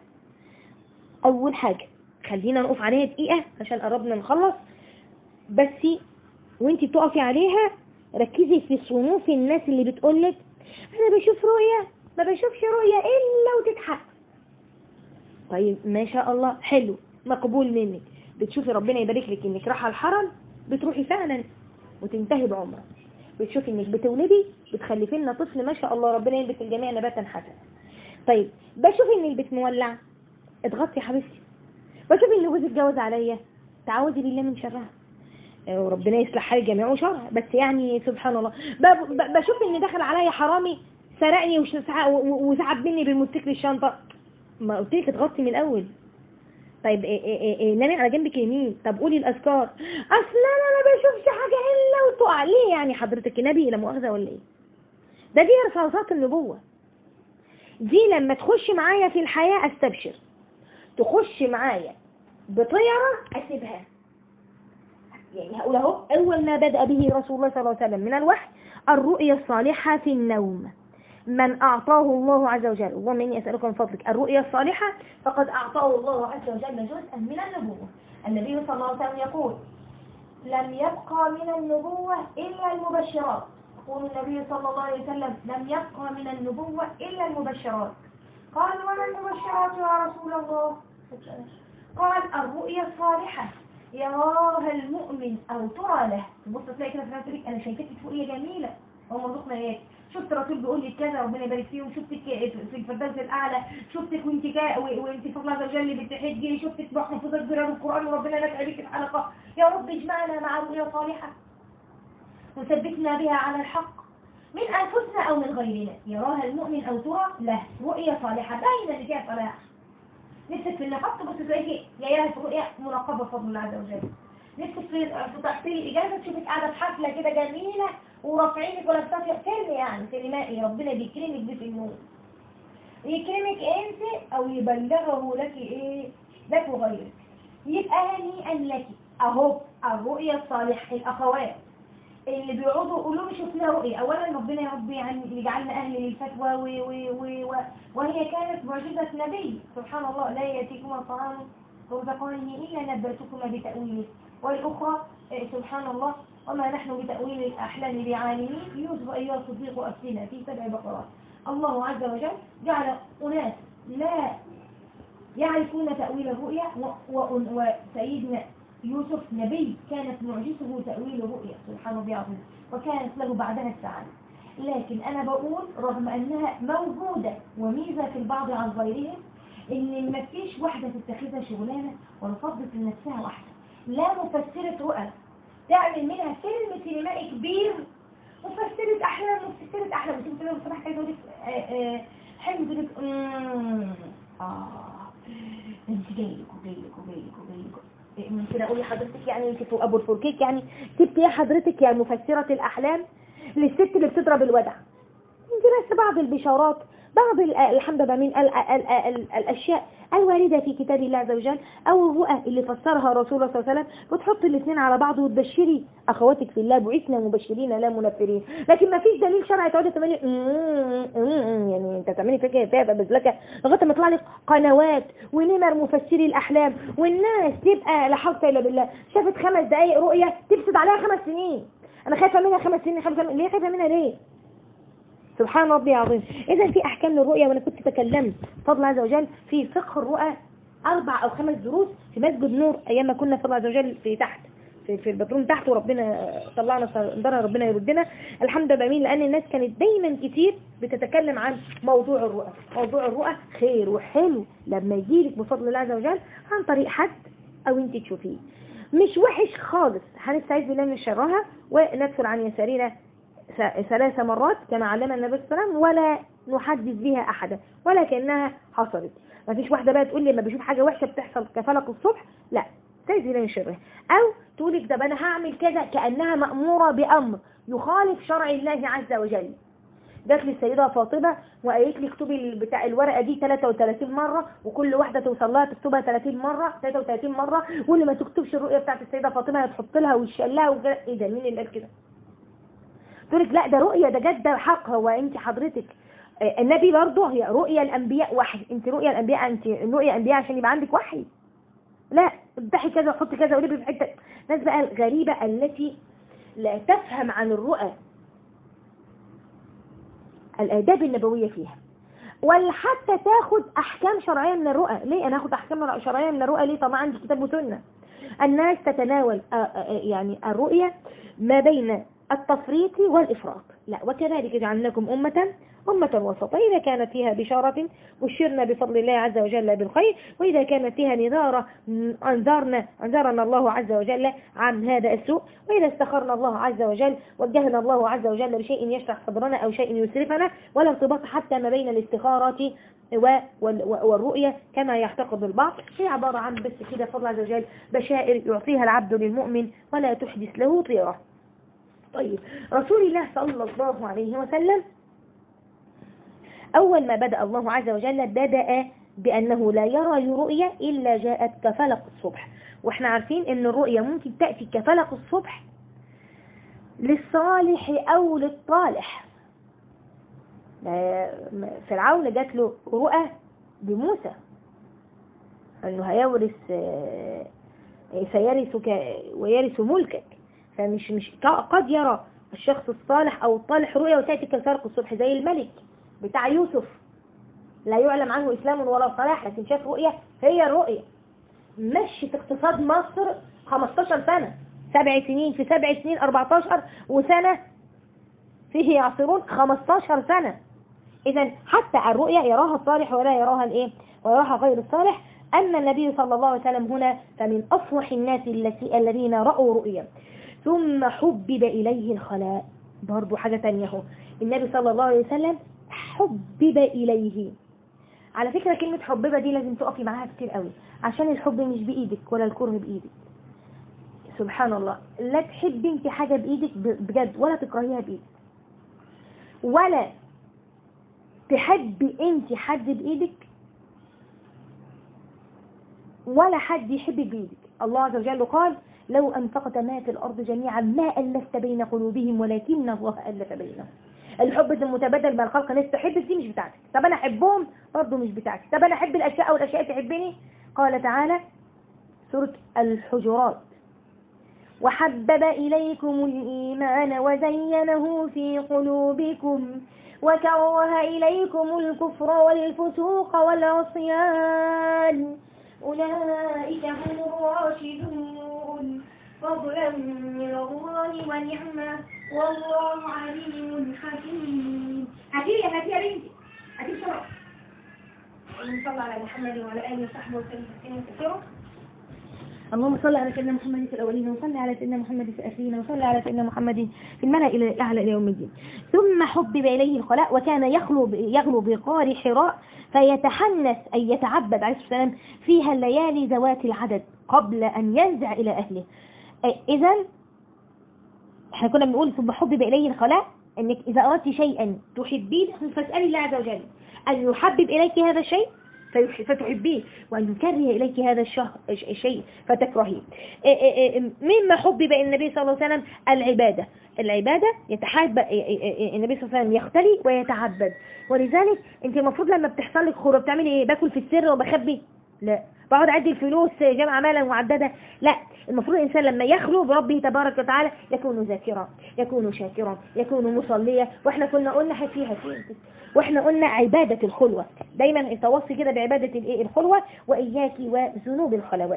أول حاجة خلينا نقف عليها دقيقة عشان قربنا نخلص بس وانتي بتقفي عليها ركزي في صنوف الناس اللي بتقولك انا بشوف رؤية ما بشوفش رؤية الا وتتحقق طيب ما شاء الله حلو مقبول منك بتشوفي ربنا يبارك لك انك رايحه الحرم بتروحي فعلا وتنتهي بعمره بتشوفي انك بتولدي بتخلفي لنا طفل ما شاء الله ربنا ينبت الجميع نباتا حسنا طيب بشوف ان البيت مولع اضغطي يا حبيبتي بشوف ان جوزك اتجوز عليا تعوذي بالله من شرها وربنا يصلح حال الجميع وشرها بس يعني سبحان الله بشوف ان دخل عليا حرامي سرقني وسحب مني بالموتوسيكل الشنطه ما قلت لك اضغطي من الاول طيب إيه إيه إيه إيه نامي على جنبك يمين طب قولي الاذكار اصل انا ما بشوفش حاجه الا وتقع ليه يعني حضرتك نبي لا مؤاخذه ولا ايه ده دي رصاصات النبوه دي لما تخش معايا في الحياه استبشر تخش معايا بطيره اسيبها يعني هقول اهو اول ما بدا به رسول الله صلى الله عليه وسلم من الوحي الرؤيا الصالحه في النوم من أعطاه الله عز وجل اللهم إني أسألك من فضلك الرؤيا الصالحة فقد أعطاه الله عز وجل جزءا من النبوة النبي صلى الله عليه وسلم يقول لم يبقى من النبوة إلا المبشرات يقول النبي صلى الله عليه وسلم لم يبقى من النبوة إلا المبشرات قال وما المبشرات يا رسول الله قال الرؤيا الصالحة يراها المؤمن أو ترى له تبص تلاقي كده في نفسك أنا شايفتك رؤيا جميلة هم رزقنا ايه شفت رسول بيقول لي كذا ربنا يبارك فيه وشفتك في الفردوس الاعلى شفتك وانت جا وانت في الله عز وجل بتحجي شفتك محفوظه جرار القران وربنا نفع بك الحلقه يا رب اجمعنا مع رؤيا صالحه وثبتنا بها على الحق من انفسنا او من غيرنا يراها المؤمن او ترى له رؤيا صالحه باينه اللي فيها صلاح نفسك في النفق تبص تلاقي جايه في رؤيا منقبه بفضل الله عز وجل نفسك في في تحصيل اجازه تشوفك قاعده في حفله كده جميله ورافعينك ولا بتاعتك فيلم يعني سينمائي ربنا بيكرمك بيه في النور يكرمك انت او يبلغه لك ايه لك وغيرك يبقى هنيئا لك اهو الرؤيا الصالحة الاخوات اللي بيقعدوا يقولوا لي شفنا رؤية اولا ربنا يا رب يعني يجعلنا اهل للفتوى و و و و وهي كانت معجزة نبي سبحان الله لا يأتيكما طعام ترزقانه إلا نبأتكما بتأويله والأخرى إيه، سبحان الله وما نحن بتأويل الأحلام بعالمين يوسف أيها الصديق أفتنا في سبع بقرات الله عز وجل جعل أناس لا يعرفون تأويل الرؤيا و- و- وسيدنا يوسف نبي كانت معجزته تأويل الرؤيا سبحان الله العظيم وكانت له بعدها السعادة لكن أنا بقول رغم أنها موجودة وميزة في البعض عن غيرهم إن ما فيش واحدة تتخذها شغلانة ولا فضلت لنفسها واحدة لا مفسرة رؤى تعمل منها فيلم سينمائي كبير مفسرة أحلام مفسرة أحلام وتيجي تقول لها بصراحة عايزة أقول لك آه، آه، حلم تقول لك أمم، آه انت جاي لك وجاي لك وجاي لك وجاي لك إيه، ممكن اقول لحضرتك يعني انت فوق ابو الفركيك يعني سبت يا حضرتك يا مفسرة الاحلام للست اللي بتضرب الودع انت بس بعض البشارات بعض ال- الحمد لله من ال ال ال الاشياء الواردة في كتاب الله عز وجل او الرؤى اللي فسرها رسول الله صلى الله عليه وسلم وتحط الاثنين على بعض وتبشري اخواتك في الله بعثنا مبشرين لا منفرين لكن ما فيش دليل شرعي تقعدي تعملي "أمم، أمم", يعني انت تعملي فيها فيها بزلكه لغايه ما يطلع لك قنوات ونمر مفسري الاحلام والناس تبقى لا حول الا بالله شافت خمس دقائق رؤيه تفسد عليها خمس سنين انا خايفه منها خمس سنين خمس سنين ليه خايفه منها ليه سبحان ربي العظيم اذا في احكام للرؤيا وانا كنت تكلمت فضل عز وجل في فقه الرؤى اربع او خمس دروس في مسجد نور ايام ما كنا فضل عز وجل في تحت في, في البترون تحت وربنا طلعنا صندرها ربنا يردنا الحمد لله مين لان الناس كانت دايما كتير بتتكلم عن موضوع الرؤى موضوع الرؤى خير وحلو لما يجيلك بفضل الله عز وجل عن طريق حد او انت تشوفيه مش وحش خالص هنستعيذ بالله من شرها وندخل عن يسارنا ث- ثلاث مرات كما علمنا النبي صلى الله عليه وسلم ولا نحدث بها احدا ولا كانها حصلت ما فيش واحده بقى تقول لي لما بشوف حاجه وحشه بتحصل كفلق الصبح لا استعيذ بالله من شره او تقول لك طب انا هعمل كذا كانها ماموره بامر يخالف شرع الله عز وجل جات لي السيدة فاطمة وقالت لي اكتبي ال- بتاع الورقة دي 33 مرة وكل واحدة توصل لها تكتبها 30 مرة 33 مرة واللي ما تكتبش الرؤية بتاعت السيدة فاطمة هتحط لها وشلها وكده ايه ده مين اللي قال كده؟ تقول لك لا ده رؤية ده جد ده حق هو انت حضرتك آه، النبي برضه هي رؤيا الانبياء وحي انت رؤيا الانبياء انت رؤيا الانبياء عشان يبقى عندك وحي لا افتحي كذا وحطي كذا ولبي في حته ناس بقى الغريبة التي لا تفهم عن الرؤى الآداب النبوية فيها ولا حتى تاخد أحكام شرعية من الرؤى ليه أنا أخد أحكام شرعية من الرؤى ليه طبعا عندي كتاب وسنة الناس تتناول آه، آه، يعني الرؤية ما بين التفريط والإفراط لا وكذلك جعلناكم أمة أمة وسطا إذا كانت فيها بشارة بشرنا بفضل الله عز وجل بالخير وإذا كانت فيها نذارة م، أنذرنا أنذرنا الله عز وجل عن هذا السوء وإذا استخرنا الله عز وجل وجهنا الله عز وجل بشيء يشرح صدرنا أو شيء يسرفنا ولا ارتباط حتى ما بين الاستخارة و- وال- والرؤية كما يعتقد البعض هي عبارة عن بس كده فضل عز وجل بشائر يعطيها العبد للمؤمن ولا تحدث له طيرة طيب رسول الله صلى الله عليه وسلم أول ما بدأ الله عز وجل بدأ بأنه لا يرى رؤية إلا جاءت كفلق الصبح وإحنا عارفين أن الرؤية ممكن تأتي كفلق الصبح للصالح أو للطالح ما- فرعون جات له رؤى بموسى أنه هيورث آه، سيرثك ويرث ملكك فمش مش قد يرى الشخص الصالح أو الطالح رؤيا وتأتي كفلق الصبح زي الملك بتاع يوسف لا يعلم عنه إسلام ولا صلاح لكن شاف رؤية هي الرؤية مشت اقتصاد مصر 15 سنة سبع سنين في سبع سنين 14 وسنة فيه يعصرون 15 سنة إذا حتى الرؤيا يراها الصالح ولا يراها الإيه ويراها غير الصالح أما النبي صلى الله عليه وسلم هنا فمن أفوح الناس التي الذين رأوا رؤيا ثم حبب إليه الخلاء برضو حاجة تانية هو النبي صلى الله عليه وسلم حبب إليه على فكرة كلمة حببة دي لازم تقفي معاها كتير قوي عشان الحب مش بإيدك ولا الكره بإيدك سبحان الله لا تحبي انت حاجة بإيدك ب- بجد ولا تكرهيها بإيدك ولا تحبي انت حد بإيدك ولا حد يحبك بإيدك الله عز وجل قال لو أنفقت ما في الأرض جميعا ما ألفت بين قلوبهم ولكن الله ألف بينهم الحب المتبادل بين الخلق ناس تحب دي مش بتاعتك طب أنا أحبهم برضه مش بتاعتك طب أنا أحب الأشياء والأشياء تحبني قال تعالى سورة الحجرات وحبب إليكم الإيمان وزينه في قلوبكم وكره إليكم الكفر والفسوق والعصيان أولئك هم الراشدون فضلا من الله ونعمة والله عليم حكيم هاتي يا هاتي يا بنتي هاتي بسرعة اللهم صل على محمد وعلى آله وصحبه وسلم تسليما كثيرا اللهم صل على سيدنا محمد في الأولين وصل على سيدنا محمد في الآخرين وصل على سيدنا محمد في الملأ إلى الأعلى إلى يوم الدين ثم حبب إليه الخلاء وكان يخلو يغلو بقار حراء فيتحنس أي يتعبد عليه الصلاة والسلام فيها الليالي ذوات العدد قبل أن ينزع إلى أهله إذا احنا كنا بنقول ثم حبب إليه الخلاء انك اذا اردت شيئا تحبينه فاسألي الله عز وجل ان يحبب اليك هذا الشيء فيح- فتحبيه وأن يكره إليك هذا الشه- الشيء فتكرهيه إيه إيه إيه مما حبب إلى النبي صلى الله عليه وسلم العبادة العبادة يتحاب النبي صلى الله عليه وسلم يختلي ويتعبد ولذلك انت المفروض لما بتحصل لك خروج بتعملي ايه باكل في السر وبخبي لا بقعد اعدي الفلوس جمع مالا معددا لا المفروض الانسان لما يخلو بربه تبارك وتعالى يكون ذاكرا يكون شاكرا يكون مصليا واحنا كنا قلنا فيها فين واحنا قلنا عبادة الخلوة دايما التوصي كده بعبادة الايه الخلوة واياك وذنوب الخلوات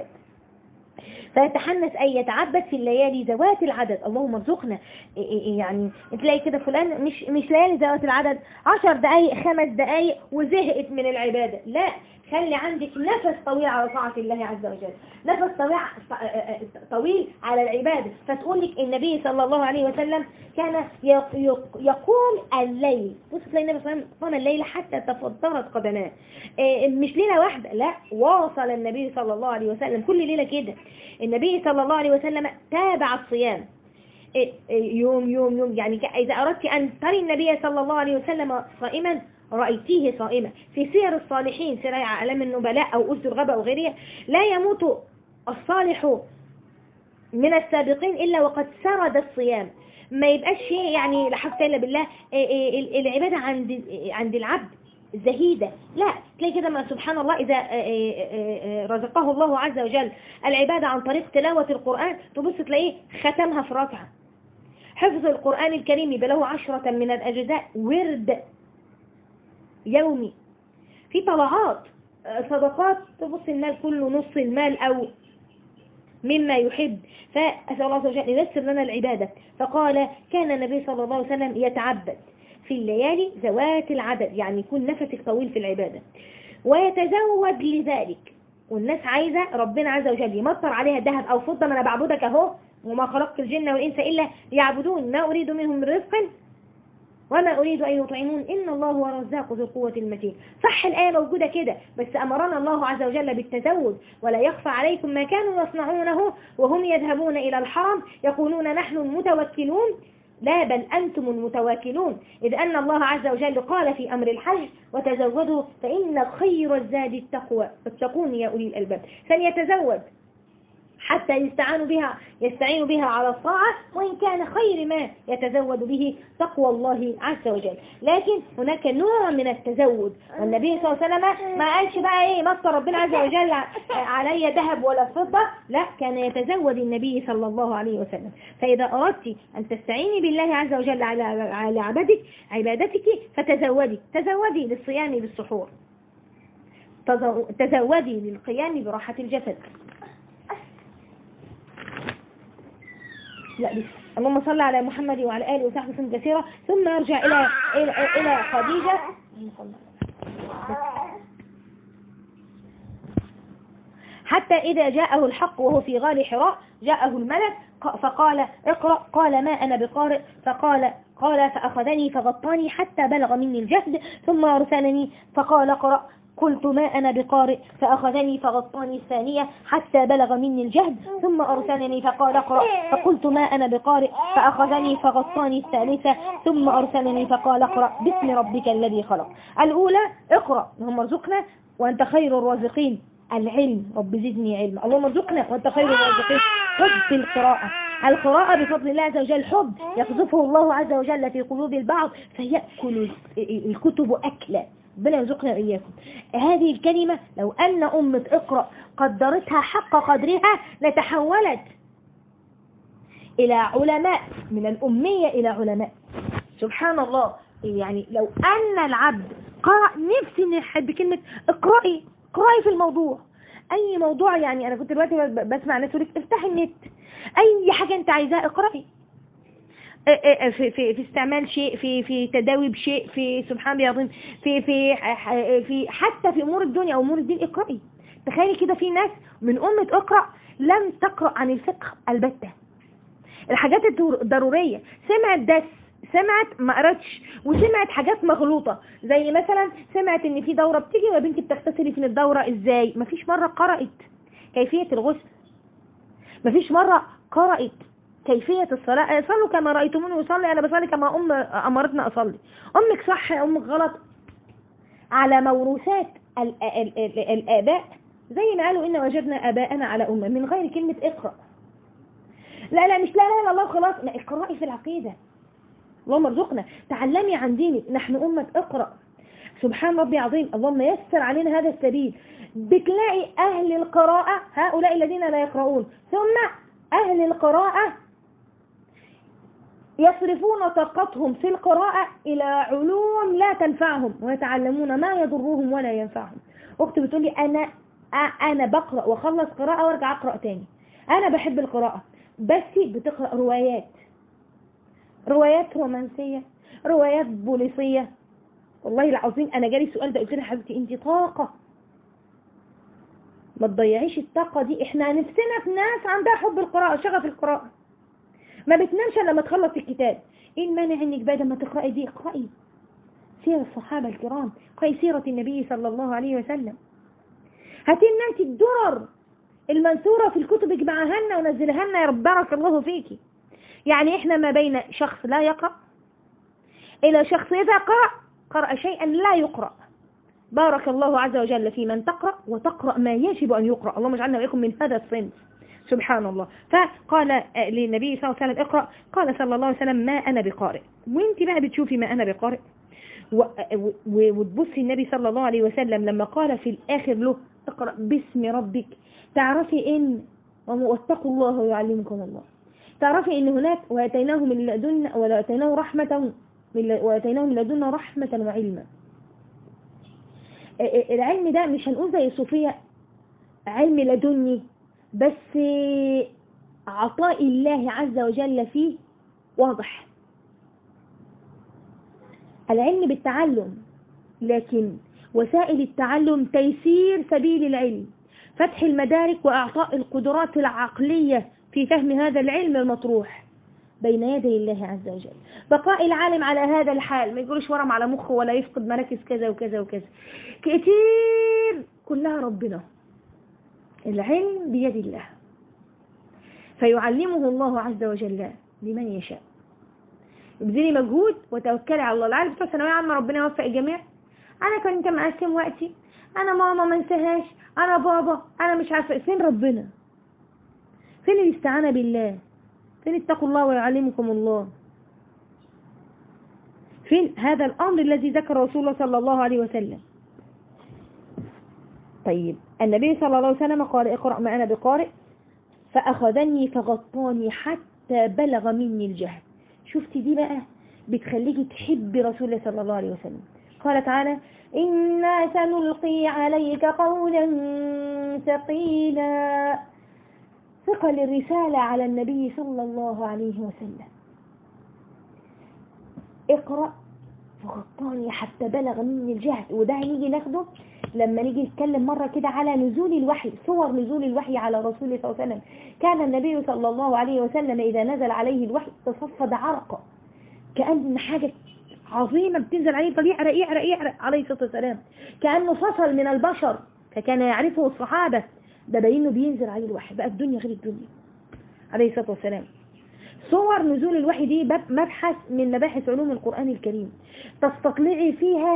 فيتحنس أن يتعبد في الليالي ذوات العدد اللهم ارزقنا إيه إيه إيه يعني تلاقي كده فلان مش مش ليالي ذوات العدد عشر دقايق خمس دقايق وزهقت من العبادة لا خلي عندك نفس طويل على طاعة الله عز وجل نفس طويل طويل على العبادة فتقول لك النبي صلى الله عليه وسلم كان يق- يق- يقوم الليل بص تلاقي النبي صلى الله عليه وسلم قام الليل حتى تفطرت قدماه إيه، مش ليلة واحدة لا واصل النبي صلى الله عليه وسلم كل ليلة كده النبي صلى الله عليه وسلم تابع الصيام إيه، إيه، يوم يوم يوم يعني ك- إذا أردت أن تري النبي صلى الله عليه وسلم صائما رأيتيه صائما في سير الصالحين سير أعلام النبلاء أو أسد الغبا أو غيرها لا يموت الصالح من السابقين إلا وقد سرد الصيام ما يبقاش شيء يعني لا حول إلا بالله إيه، إيه، العبادة عند عند العبد زهيدة لا تلاقي كده ما سبحان الله إذا آه، آه، آه، رزقه الله عز وجل العبادة عن طريق تلاوة القرآن تبص تلاقيه ختمها في ركعة حفظ القرآن الكريم يبقى له عشرة من الأجزاء ورد يومي في طلعات آه، صدقات تبص المال كله نص المال أو مما يحب فأسأل الله عز وجل أن ييسر لنا العبادة فقال كان النبي صلى الله عليه وسلم يتعبد في الليالي ذوات العدد يعني يكون نفسك طويل في العبادة ويتزود لذلك والناس عايزة ربنا عز وجل يمطر عليها ذهب أو فضة ما أنا بعبدك أهو وما خلقت الجن والإنس إلا ليعبدون ما أريد منهم من رزق وما أريد أن يطعمون إن الله هو الرزاق ذو القوة المتين صح الآية موجودة كده بس أمرنا الله عز وجل بالتزود ولا يخفى عليكم ما كانوا يصنعونه وهم يذهبون إلى الحرم يقولون نحن المتوكلون لا بل أنتم المتواكلون إذ أن الله عز وجل قال في أمر الحج وتزودوا فإن خير الزاد التقوى فاتقون يا أولي الألباب فليتزود حتى يستعان بها يستعين بها على الطاعة وإن كان خير ما يتزود به تقوى الله عز وجل لكن هناك نوع من التزود والنبي صلى الله عليه وسلم ما قالش بقى ايه مصر ربنا عز وجل علي ذهب ولا فضة لا كان يتزود النبي صلى الله عليه وسلم فإذا أردت أن تستعيني بالله عز وجل على على عبادك عبادتك فتزودي تزودي للصيام بالسحور تزو- تزودي للقيام براحة الجسد لا لسه اللهم صل على محمد وعلى آله وصحبه وسلم كثيرا ثم يرجع إلى إلى, إلى خديجة حتى إذا جاءه الحق وهو في غار حراء جاءه الملك ق- فقال اقرأ قال ما أنا بقارئ فقال قال فأخذني فغطاني حتى بلغ مني الجهد ثم أرسلني فقال اقرأ قلت ما أنا بقارئ فأخذني فغطاني الثانية حتى بلغ مني الجهد ثم أرسلني فقال اقرأ فقلت ما أنا بقارئ فأخذني فغطاني الثالثة ثم أرسلني فقال اقرأ باسم ربك الذي خلق الأولى اقرأ اللهم ارزقنا وأنت خير الرازقين العلم رب زدني علما اللهم ارزقنا وانت خير الرازقين حب القراءة القراءة بفضل الله عز وجل حب يقذفه الله عز وجل في قلوب البعض فيأكل الكتب أكلا ربنا يرزقنا وإياكم هذه الكلمة لو أن أمة اقرأ قدرتها حق قدرها لتحولت إلى علماء من الأمية إلى علماء سبحان الله يعني لو أن العبد قرأ نفسي نحب كلمة اقرأي اقرأي في الموضوع أي موضوع يعني أنا كنت دلوقتي ب- بسمع ناس يقول لك افتحي النت أي حاجة أنت عايزاها اقرأي اه اه اه في في في استعمال شيء في في تداوي بشيء في سبحان الله العظيم في في ح- في حتى في امور الدنيا او امور الدين اقراي تخيلي كده في ناس من امه اقرا لم تقرا عن الفقه البته الحاجات الضر- الضروريه سمعت درس سمعت ما قراتش وسمعت حاجات مغلوطه زي مثلا سمعت ان في دوره بتيجي يا بنتي بتغتسلي في الدوره ازاي مفيش مره قرات كيفيه الغسل مفيش مره قرات كيفية الصلاة صلوا كما رأيتموني أصلي أنا بصلي كما أم أمرتنا أصلي أمك صح يا أمك غلط على موروثات ال- ال- ال- الآباء زي ما قالوا إن وجدنا آباءنا على أمة من غير كلمة اقرأ لا لا مش لا لا لا الله خلاص لا اقرأي في العقيدة اللهم ارزقنا تعلمي عن دينك نحن أمة اقرأ سبحان ربي عظيم اللهم يسر علينا هذا السبيل بتلاقي أهل القراءة هؤلاء الذين لا يقرؤون ثم أهل القراءة يصرفون طاقتهم في القراءة إلى علوم لا تنفعهم ويتعلمون ما يضرهم ولا ينفعهم أختي بتقول لي أنا أ- أنا بقرأ وأخلص قراءة وأرجع أقرأ تاني أنا بحب القراءة بس بتقرأ روايات روايات رومانسية روايات بوليسية والله العظيم أنا جالي السؤال ده قلت لها حبيبتي أنت طاقة ما تضيعيش الطاقة دي احنا نفسنا في ناس عندها حب القراءة شغف القراءة ما بتنامش الا لما تخلص الكتاب ايه المانع انك بعد ما تقرأي دي اقرأي سير الصحابة الكرام اقرأي سيرة النبي صلى الله عليه وسلم هاتي لنا انت الدرر المنثورة في الكتب اجمعها لنا ونزلها لنا يا رب بارك الله فيكي يعني احنا ما بين شخص لا يقرأ الى شخص اذا قرأ قرأ شيئا لا يقرأ بارك الله عز وجل في من تقرأ وتقرأ ما يجب أن يقرأ اللهم اجعلنا وإياكم من هذا الصنف سبحان الله فقال آه، للنبي صلى الله عليه وسلم اقرأ قال صلى الله عليه وسلم ما أنا بقارئ وانت بقى بتشوفي ما أنا بقارئ و- و- وتبصي النبي صلى الله عليه وسلم لما قال في الآخر له اقرأ باسم ربك تعرفي إن واتقوا الله ويعلمكم الله تعرفي إن هناك وآتيناه من لدن وآتيناه رحمة من ل- وآتيناه من لدنا رحمة وعلما العلم ده مش هنقول زي الصوفية علم لدني بس عطاء الله عز وجل فيه واضح العلم بالتعلم لكن وسائل التعلم تيسير سبيل العلم فتح المدارك وإعطاء القدرات العقلية في فهم هذا العلم المطروح بين يدي الله عز وجل بقاء العالم على هذا الحال ما يقولش ورم على مخه ولا يفقد مراكز كذا وكذا وكذا كتير كلها ربنا العلم بيد الله فيعلمه الله عز وجل لمن يشاء ابذلي مجهود وتوكلي على الله العالم بتوع ثانويه عامه ربنا يوفق الجميع انا كنت مقسم وقتي انا ماما ما انساهاش انا بابا انا مش عارفه فين ربنا فين الاستعانه بالله فين اتقوا الله ويعلمكم الله فين هذا الأمر الذي ذكر رسول الله صلى الله عليه وسلم طيب النبي صلى الله عليه وسلم قال اقرأ ما أنا بقارئ فأخذني فغطاني حتى بلغ مني الجهل شفتي دي بقى بتخليكي تحبي رسول الله صلى الله عليه وسلم قال تعالى إنا سنلقي عليك قولا ثقيلا ثقل الرسالة على النبي صلى الله عليه وسلم اقرأ فغطاني حتى بلغ مني الجهد وده هنيجي ناخده لما نيجي نتكلم مرة كده على نزول الوحي صور نزول الوحي على رسول الله صلى الله عليه وسلم كان النبي صلى الله عليه وسلم إذا نزل عليه الوحي تصفد عرقا كأن حاجة عظيمة بتنزل عليه فيعرق يعرق يعرق عليه الصلاة والسلام كأنه فصل من البشر فكان يعرفه الصحابة ده باينه بينزل عليه الوحي بقى الدنيا غير الدنيا عليه الصلاة والسلام صور نزول الوحي دي باب- مبحث من مباحث علوم القرآن الكريم تستطلعي فيها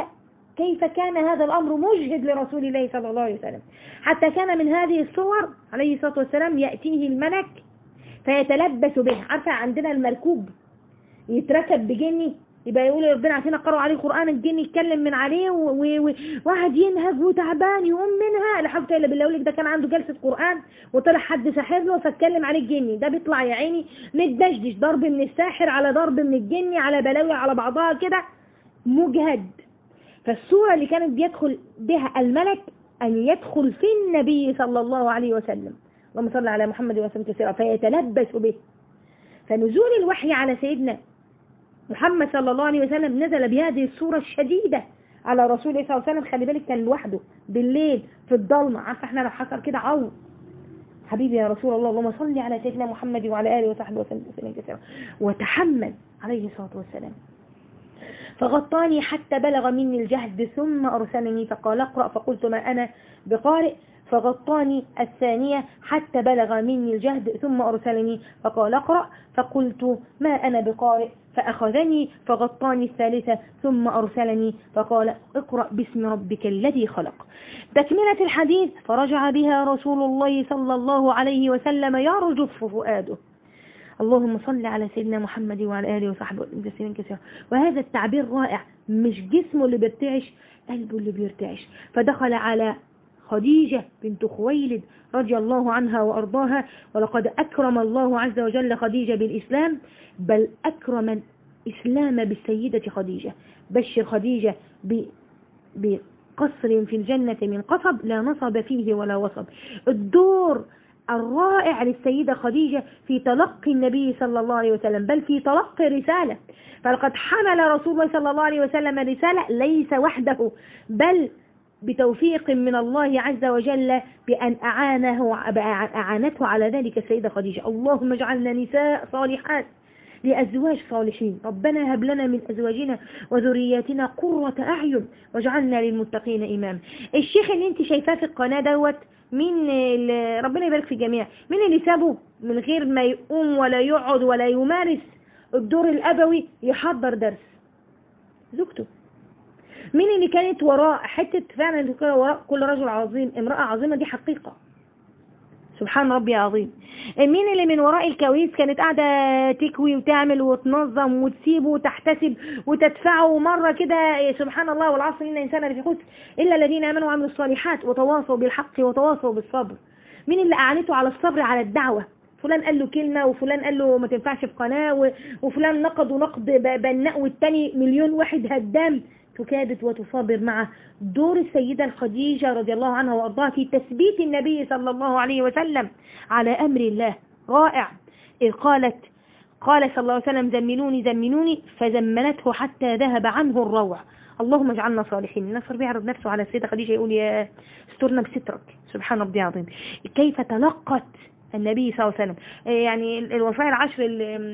كيف كان هذا الأمر مجهد لرسول الله صلى الله عليه وسلم حتى كان من هذه الصور عليه الصلاة والسلام يأتيه الملك فيتلبس به عارفة عندنا المركوب يتركب بجني يبقى يقول ربنا عشان قرأوا عليه القرآن الجن يتكلم من عليه وواحد ينهج وتعبان يقوم منها لا حول الا بالله يقول لك ده كان عنده جلسة قرآن وطلع حد ساحر له فاتكلم عليه الجني ده بيطلع يا عيني متدشدش ضرب من الساحر على ضرب من الجني على بلاوي على بعضها كده مجهد فالصورة اللي كانت بيدخل بها الملك أن يدخل في النبي صلى الله عليه وسلم اللهم صل على محمد وسلم كثيرا فيتلبس به فنزول الوحي على سيدنا محمد صلى الله عليه وسلم نزل بهذه الصورة الشديدة على رسول الله صلى الله عليه وسلم خلي بالك كان لوحده بالليل في الضلمة عارفه احنا لو حصل كده عو حبيبي يا رسول الله اللهم صل على سيدنا محمد وعلى آله وصحبه وسلم كثيرا وتحمل عليه الصلاة والسلام فغطاني حتى بلغ مني الجهد ثم أرسلني فقال اقرأ فقلت ما أنا بقارئ فغطاني الثانية حتى بلغ مني الجهد ثم أرسلني فقال اقرأ فقلت ما أنا بقارئ فأخذني فغطاني الثالثة ثم أرسلني فقال اقرأ باسم ربك الذي خلق تكملة الحديث فرجع بها رسول الله صلى الله عليه وسلم يرجف فؤاده اللهم صل على سيدنا محمد وعلى آله وصحبه وسلم كثيرا وهذا التعبير رائع مش جسمه اللي بيرتعش قلبه اللي بيرتعش فدخل على خديجة بنت خويلد رضي الله عنها وأرضاها ولقد أكرم الله عز وجل خديجة بالإسلام بل أكرم الإسلام بالسيدة خديجة بشر خديجة بقصر في الجنة من قصب لا نصب فيه ولا وصب الدور الرائع للسيدة خديجة في تلقي النبي صلى الله عليه وسلم بل في تلقي رسالة فلقد حمل رسول الله صلى الله عليه وسلم رسالة ليس وحده بل بتوفيق من الله عز وجل بأن أعانه أعانته على ذلك السيدة خديجة اللهم اجعلنا نساء صالحات لأزواج صالحين ربنا هب لنا من أزواجنا وذرياتنا قرة أعين واجعلنا للمتقين إمام الشيخ اللي انت شايفاه في القناة دوت مين ربنا يبارك في الجميع مين اللي سابه من غير ما يقوم ولا يقعد ولا يمارس الدور الأبوي يحضر درس زوجته مين اللي كانت وراء حتة فعلا وراء كل رجل عظيم امرأة عظيمة دي حقيقة سبحان ربي عظيم مين اللي من وراء الكواليس كانت قاعدة تكوي وتعمل وتنظم وتسيبه وتحتسب وتدفعه مرة كده سبحان الله والعصر إن إنسان لفي خسر إلا الذين آمنوا وعملوا الصالحات وتواصوا بالحق وتواصوا بالصبر مين اللي أعانته على الصبر على الدعوة فلان قال له كلمة وفلان قال له ما تنفعش في قناة وفلان نقد ونقد بناء والتاني مليون واحد هدام تكادت وتصابر مع دور السيدة الخديجة رضي الله عنها وأرضاها في تثبيت النبي صلى الله عليه وسلم على أمر الله رائع إذ قالت قال صلى الله عليه وسلم زملوني زملوني فزمنته حتى ذهب عنه الروع اللهم اجعلنا صالحين النصر بيعرض نفسه على السيدة خديجة يقول يا استرنا بسترك سبحان ربي العظيم كيف تلقت النبي صلى الله عليه وسلم يعني الوصايا العشر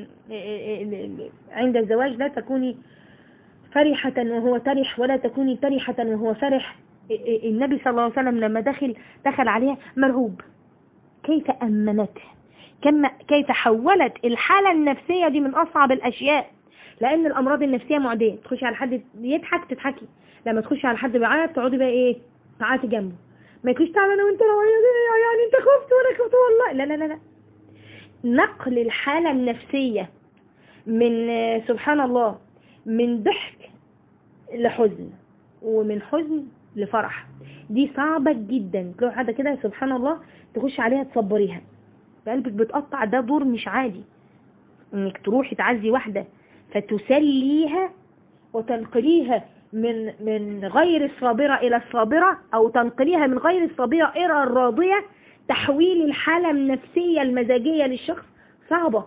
عند الزواج لا تكوني فرحة وهو ترح ولا تكوني ترحة وهو فرح النبي صلى الله عليه وسلم لما دخل دخل عليها مرعوب كيف أمنته كما كيف حولت الحالة النفسية دي من أصعب الأشياء لأن الأمراض النفسية معدية تخشي على حد يضحك تضحكي لما تخشي على حد بيعيط تقعدي بقى إيه تعيطي جنبه ما يكونش تعالى انا وانت لو يعني انت خفت وانا خفت والله لا لا لا لا نقل الحالة النفسية من سبحان الله من ضحك لحزن ومن حزن لفرح دي صعبة جدا لو حاجة كده سبحان الله تخش عليها تصبريها قلبك بتقطع ده دور مش عادي انك تروحي تعزي واحدة فتسليها وتنقليها من من غير الصابرة إلى الصابرة أو تنقليها من غير الصابرة إلى الراضية تحويل الحالة النفسية المزاجية للشخص صعبة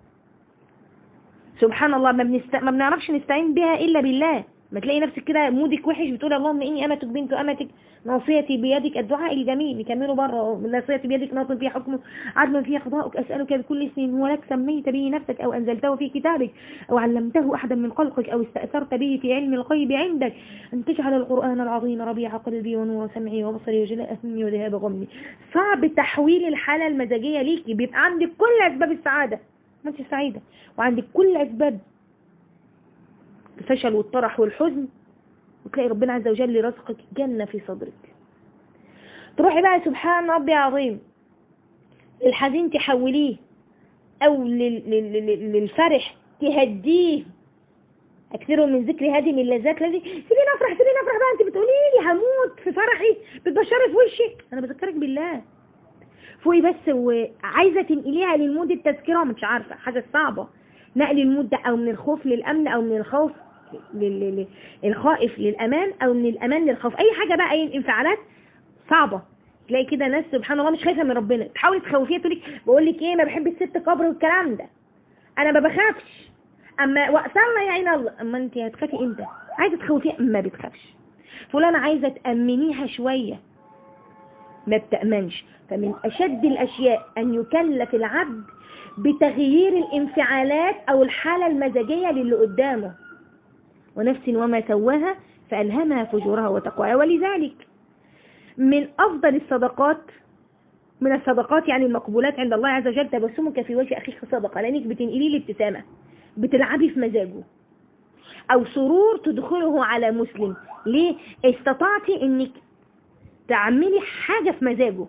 سبحان الله ما, بنست... ما بنعرفش نستعين بها إلا بالله ما تلاقي نفسك كده مودك وحش بتقول اللهم إني أمتك بنت أمتك ناصيتي بيدك الدعاء الجميل نكمله بره ناصيتي بيدك ناصر فيها حكمه عدل فيها قضاءك أسألك بكل اسم هو لك سميت به نفسك أو أنزلته في كتابك أو علمته أحدا من خلقك أو استأثرت به في علم الغيب عندك أن تجعل القرآن العظيم ربيع قلبي ونور سمعي وبصري وجلاء همي وذهاب غمي صعب تحويل الحالة المزاجية ليكي بيبقى عندك كل أسباب السعادة ما انت سعيدة وعندك كل أسباب الفشل والطرح والحزن وتلاقي ربنا عز وجل رزقك جنة في صدرك تروحي بقى سبحان ربي عظيم الحزين تحوليه او لل- لل- لل- للفرح تهديه اكثروا من ذكر هذه من اللذات الذي سيبيني افرح سيبيني افرح بقى انت بتقولي لي هموت في فرحي بتبشري في وشي انا بذكرك بالله فوقي بس وعايزه تنقليها للمود التذكره مش عارفه حاجه صعبه نقل المود ده او من الخوف للامن او من الخوف لل- لل- الخائف للامان او من الامان للخوف اي حاجه بقى اي انفعالات صعبه تلاقي كده ناس سبحان الله مش خايفه من ربنا تحاولي تخوفيها تقول لك بقول لك ايه ما بحب الست قبر والكلام ده انا ما بخافش اما وقتها يا عين الله اما انت هتخافي امتى عايزه تخوفيها ما بتخافش فلانه عايزه تامنيها شويه ما بتامنش فمن اشد الاشياء ان يكلف العبد بتغيير الانفعالات او الحاله المزاجيه للي قدامه ونفس وما سواها فالهمها فجورها وتقواها ولذلك من افضل الصدقات من الصدقات يعني المقبولات عند الله عز وجل تبسمك في وجه اخيك صدقه لانك بتنقلي له ابتسامه بتلعبي في مزاجه او سرور تدخله على مسلم ليه استطعتي انك تعملي حاجه في مزاجه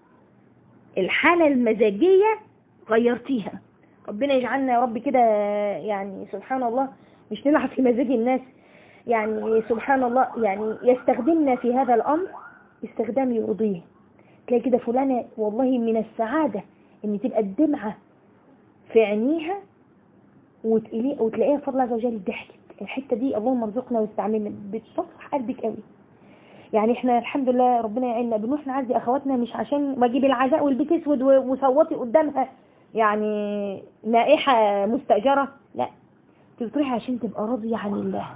الحاله المزاجيه غيرتيها ربنا يجعلنا يا رب كده يعني سبحان الله مش نلعب في مزاج الناس يعني سبحان الله يعني يستخدمنا في هذا الامر استخدام يرضيه تلاقي كده فلانة والله من السعادة ان تبقى الدمعة في عينيها وتقلي- وتلاقيها بفضل الله عز وجل ضحكت الحتة دي اللهم ارزقنا واستعملنا بتصفح قلبك قوي يعني احنا الحمد لله ربنا يعيننا بنروح نعزي اخواتنا مش عشان واجيب العزاء والبيت اسود و- وصوتي قدامها يعني نائحة مستأجرة لا انت بتروحي عشان تبقى راضية عن الله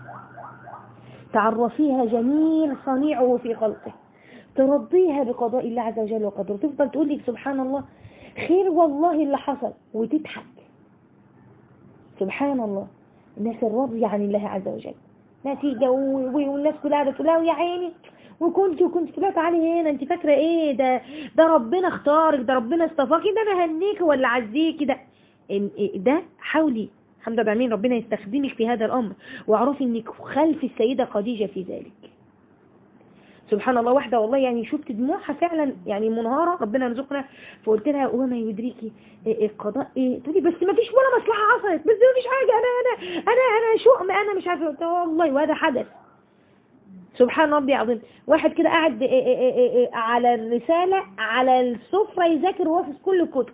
تعرفيها جميل صنيعه في خلقه ترضيها بقضاء الله عز وجل وقدره تفضل تقول لك سبحان الله خير والله اللي حصل وتضحك سبحان الله الناس الراضية عن الله عز وجل نتيجة و- و- والناس كلها قاعدة تقول لها يا عيني وكنت وكنت تبقى تعالي هنا انت فاكرة ايه ده ده ربنا اختارك ده ربنا اصطفاكي ده انا هنيك ولا عزيكي ده ال- إيه ده حاولي الحمد لله العالمين ربنا يستخدمك في هذا الامر واعرفي انك خلف السيدة خديجة في ذلك سبحان الله واحدة والله يعني شفت دموعها فعلا يعني منهارة ربنا يرزقنا فقلت لها وما يدريكي إيه القضاء ايه تقولي بس ما فيش ولا مصلحة حصلت بس ما فيش حاجة انا انا انا انا شؤم انا مش عارفة قلت لها والله وهذا حدث سبحان ربي العظيم واحد كده قاعد إيه إيه إيه إيه إيه على الرسالة على السفرة يذاكر وهو في كل الكتب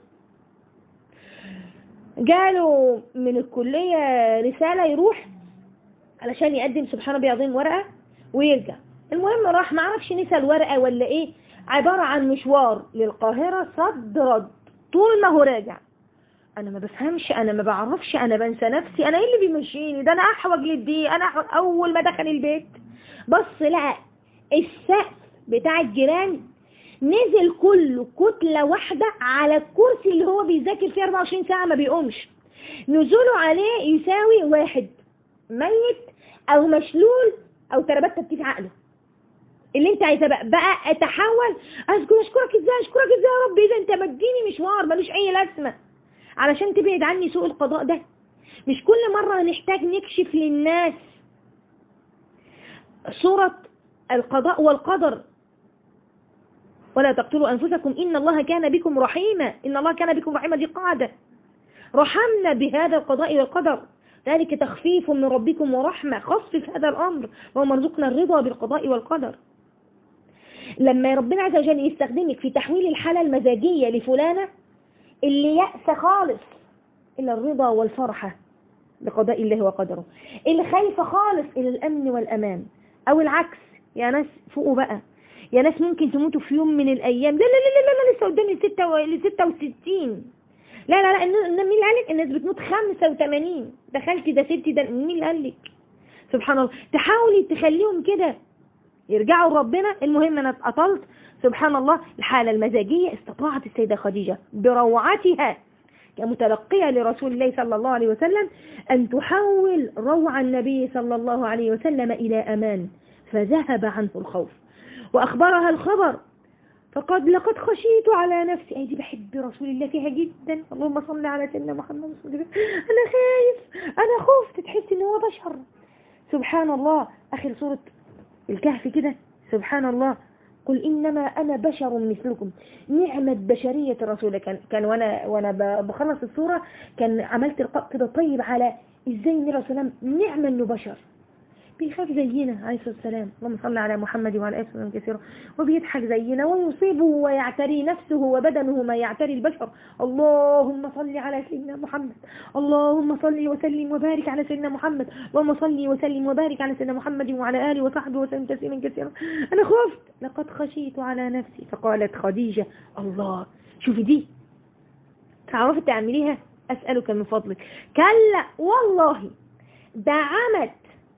جاله من الكلية رسالة يروح علشان يقدم سبحان ربي العظيم ورقة ويرجع المهم راح ما عرفش نسى الورقة ولا ايه عبارة عن مشوار للقاهرة صد رد طول ما هو راجع انا ما بفهمش انا ما بعرفش انا بنسى نفسي انا ايه اللي بيمشيني ده انا احوج للدي انا أحوج اول ما دخل البيت بص لقى السقف بتاع الجيران نزل كله كتلة واحدة على الكرسي اللي هو بيذاكر فيه 24 ساعة ما بيقومش نزوله عليه يساوي واحد ميت او مشلول او تربتة في عقله اللي انت عايزاه بقى بقى اتحول اذكر اشكرك ازاي اشكرك ازاي يا رب اذا انت مديني مشوار ملوش اي لازمه علشان تبعد عني سوء القضاء ده مش كل مرة هنحتاج نكشف للناس صورة القضاء والقدر ولا تقتلوا أنفسكم إن الله كان بكم رحيما إن الله كان بكم رحيما دي قاعدة رحمنا بهذا القضاء والقدر ذلك تخفيف من ربكم ورحمة خفف هذا الأمر وهو مرزقنا الرضا بالقضاء والقدر لما ربنا عز وجل يستخدمك في تحويل الحالة المزاجية لفلانة اللي يأس خالص إلى الرضا والفرحة بقضاء الله وقدره اللي خايفة خالص إلى الأمن والأمان أو العكس يا ناس فوقوا بقى يا ناس ممكن تموتوا في يوم من الأيام لا لا لا لا, لا لسه قدامي ستة و... ستة وستين لا لا لا الن- الن- مين اللي قالك الناس بتموت خمسة وثمانين دخلتي ده ستي ده مين اللي قالك سبحان الله تحاولي تخليهم كده يرجعوا لربنا المهم انا اتقتلت سبحان الله الحالة المزاجية استطاعت السيدة خديجة بروعتها كمتلقية لرسول الله صلى الله عليه وسلم أن تحول روع النبي صلى الله عليه وسلم إلى أمان فذهب عنه الخوف وأخبرها الخبر فقد لقد خشيت على نفسي أي دي بحب رسول الله فيها جدا اللهم صل على سيدنا محمد صلى الله عليه وسلم أنا خايف أنا خفت تحس إن هو بشر سبحان الله آخر سورة الكهف كده سبحان الله قل إنما أنا بشر مثلكم نعمة بشرية الرسول كان كان وأنا وأنا ب- بخلص السورة كان عملت لقاء كده طيب على إزاي النبي صلى الله عليه وسلم نعمة إنه بشر بيخاف زينا عليه الصلاة والسلام اللهم صل على محمد وعلى آله وسلم كثيرا وبيضحك زينا ويصيبه ويعتري نفسه وبدنه ما يعتري البشر اللهم صل على سيدنا محمد اللهم صل وسلم وبارك على سيدنا محمد اللهم صل وسلم وبارك على سيدنا محمد وعلى آله وصحبه وسلم تسليما كثيرا أنا خفت لقد خشيت على نفسي فقالت خديجة الله شوفي دي تعرفي تعمليها أسألك من فضلك كلا والله دعمت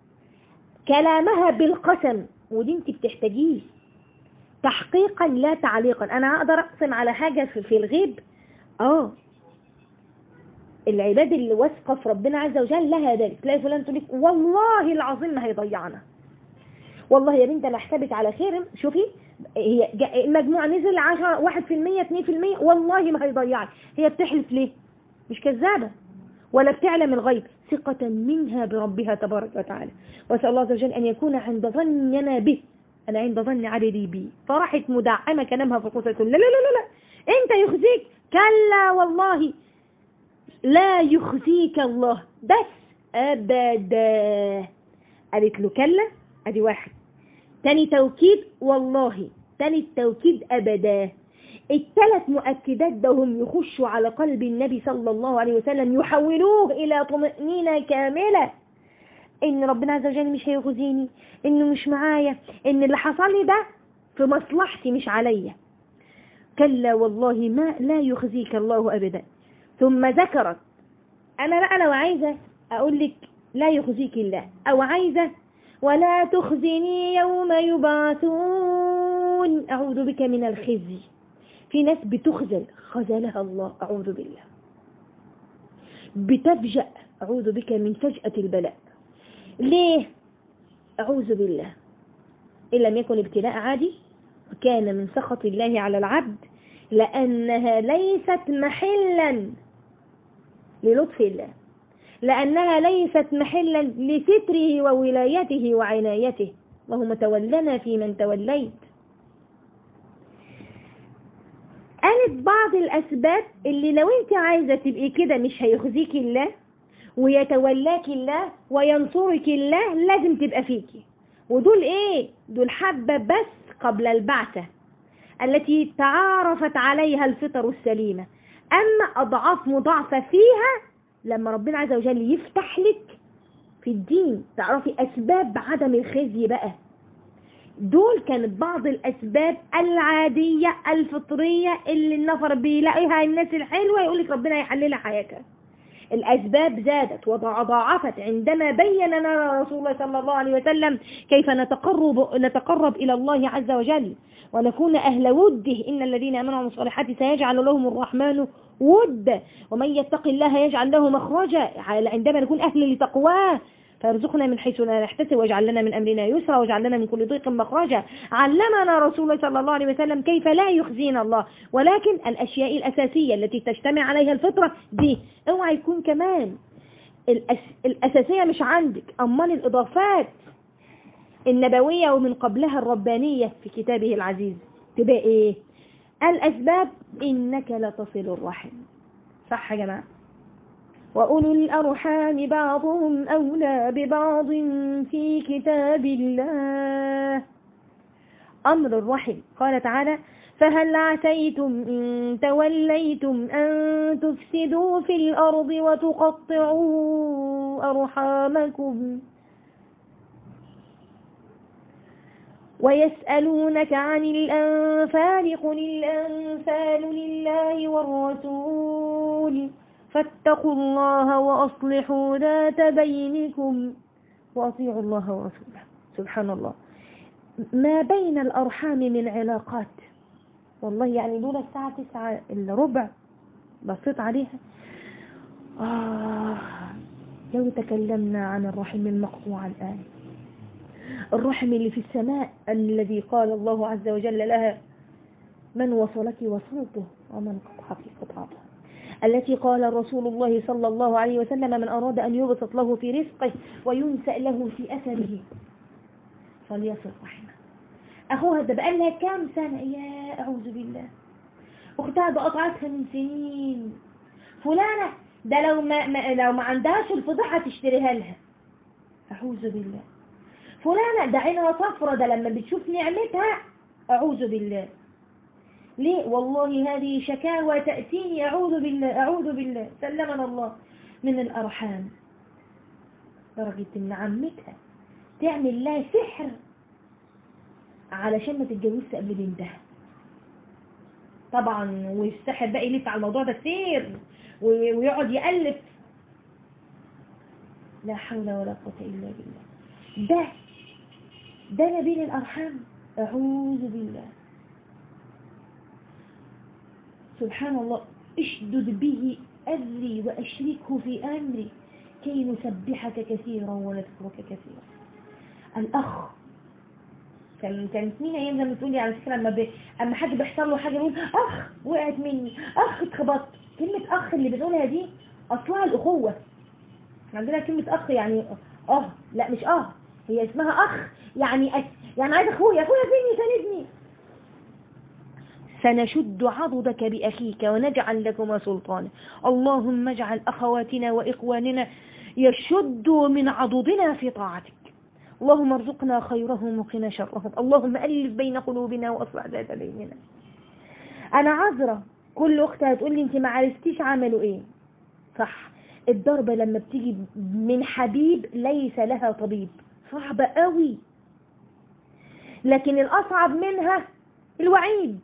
كلامها بالقسم ودي انت بتحتاجيه تحقيقا لا تعليقا انا هقدر اقسم على حاجة في, في الغيب اه العباد اللي واثقه في ربنا عز وجل لها ذلك تلاقي فلان تقول لك والله العظيم ما هيضيعنا والله يا بنت انا احسبك على خير شوفي هي جا- المجموع نزل 10 1% 2% والله ما هيضيعك هي بتحلف ليه مش كذابه ولا بتعلم الغيب ثقة منها بربها تبارك وتعالى وأسأل الله عز وجل أن يكون عند ظننا به أنا عند ظن عبدي بي فرحت مدعمة كلامها في قصة لا لا لا لا لا أنت يخزيك كلا والله لا يخزيك الله بس أبدا قالت له كلا أدي واحد تاني توكيد والله تاني التوكيد أبدا الثلاث مؤكدات ده هم يخشوا على قلب النبي صلى الله عليه وسلم يحولوه إلى طمأنينة كاملة إن ربنا عز وجل مش هيخزيني إنه مش معايا إن اللي حصل لي ده في مصلحتي مش عليا كلا والله ما لا يخزيك الله أبدا ثم ذكرت أنا بقى لو عايزة أقول لك لا يخزيك الله أو عايزة ولا تخزني يوم يبعثون أعوذ بك من الخزي في ناس بتخزل خذلها الله أعوذ بالله بتفجأ أعوذ بك من فجأة البلاء ليه أعوذ بالله إن لم يكن ابتلاء عادي وكان من سخط الله على العبد لأنها ليست محلا للطف الله لأنها ليست محلا لستره وولايته وعنايته اللهم تولنا في من توليت قالت بعض الأسباب اللي لو انت عايزة تبقي كده مش هيخزيك الله ويتولاك الله وينصرك الله لازم تبقى فيكي ودول ايه دول حبة بس قبل البعثة التي تعارفت عليها الفطر السليمة أما أضعاف مضاعفة فيها لما ربنا عز وجل يفتح لك في الدين تعرفي أسباب عدم الخزي بقى دول كانت بعض الأسباب العادية الفطرية اللي النفر بيلاقيها الناس الحلوة يقولك ربنا يحللها حياتها الأسباب زادت وتضاعفت عندما بين لنا رسول الله صلى الله عليه وسلم كيف نتقرب, نتقرب إلى الله عز وجل ونكون أهل وده إن الذين آمنوا وعملوا الصالحات سيجعل لهم الرحمن ودا ومن يتق الله يجعل له مخرجا عندما نكون أهل لتقواه فارزقنا من حيث لا نحتسب واجعل لنا من أمرنا يسرا واجعل لنا من كل ضيق مخرجا علمنا رسول الله صلى الله عليه وسلم كيف لا يخزينا الله ولكن الأشياء الأساسية التي تجتمع عليها الفطرة دي اوعى يكون كمان الأس... الأساسية مش عندك أمال الإضافات النبوية ومن قبلها الربانية في كتابه العزيز تبقى إيه الأسباب إنك لتصل الرحم صح يا جماعة وأولو الأرحام بعضهم أولى ببعض في كتاب الله أمر الرحم قال تعالى فهل عسيتم إن توليتم أن تفسدوا في الأرض وتقطعوا أرحامكم ويسألونك عن الأنفال قل الأنفال لله والرسول فاتقوا الله وأصلحوا ذات بينكم وأطيعوا الله ورسوله سبحان الله ما بين الأرحام من علاقات والله يعني دول الساعة تسعة إلا ربع بصيت عليها آه لو تكلمنا عن الرحم المقطوع الآن الرحم اللي في السماء الذي قال الله عز وجل لها من وصلك وصلته ومن قطعك قطعته التي قال رسول الله صلى الله عليه وسلم من أراد أن يبسط له في رزقه وينسأ له في أثره فليصل رحمه اخوها ده بقى لها كام سنة يا اعوذ بالله اختها ده قطعتها من سنين فلانة ده لو ما, ما لو ما عندهاش الفضيحة تشتريها لها اعوذ بالله فلانة ده عينها صفرة ده لما بتشوف نعمتها اعوذ بالله ليه والله هذه شكاوى تأتيني أعوذ بالله أعوذ بالله سلمنا الله من الأرحام درجة إن عمتها تعمل لها سحر علشان ما تتجوزش قبل بنتها طبعا والسحر بقى يلف على الموضوع ده كتير و- ويقعد يألف لا حول ولا قوة إلا بالله ده ده نبيل الأرحام أعوذ بالله سبحان الله اشدد به أذري وأشركه في أمري كي نسبحك كثيرا ونذكرك كثيرا الأخ كان كانت مين ايام لما تقولي على فكره لما ب... اما حد بيحصل له حاجه يقول اخ وقعت مني اخ اتخبطت كلمه اخ اللي بنقولها دي اصلها الاخوه عندنا كلمه اخ يعني اه لا مش اه هي اسمها اخ يعني أس... يعني عايز اخويا اخويا فيني ساندني سنشد عضدك بأخيك ونجعل لكما سلطانا اللهم اجعل أخواتنا وإخواننا يشدوا من عضدنا في طاعتك اللهم ارزقنا خيرهم وقنا شرهم اللهم ألف بين قلوبنا وأصلح ذات بيننا أنا عذرة كل أخت هتقول لي أنت ما عرفتيش عملوا إيه صح الضربة لما بتيجي من حبيب ليس لها طبيب صعبة قوي لكن الأصعب منها الوعيد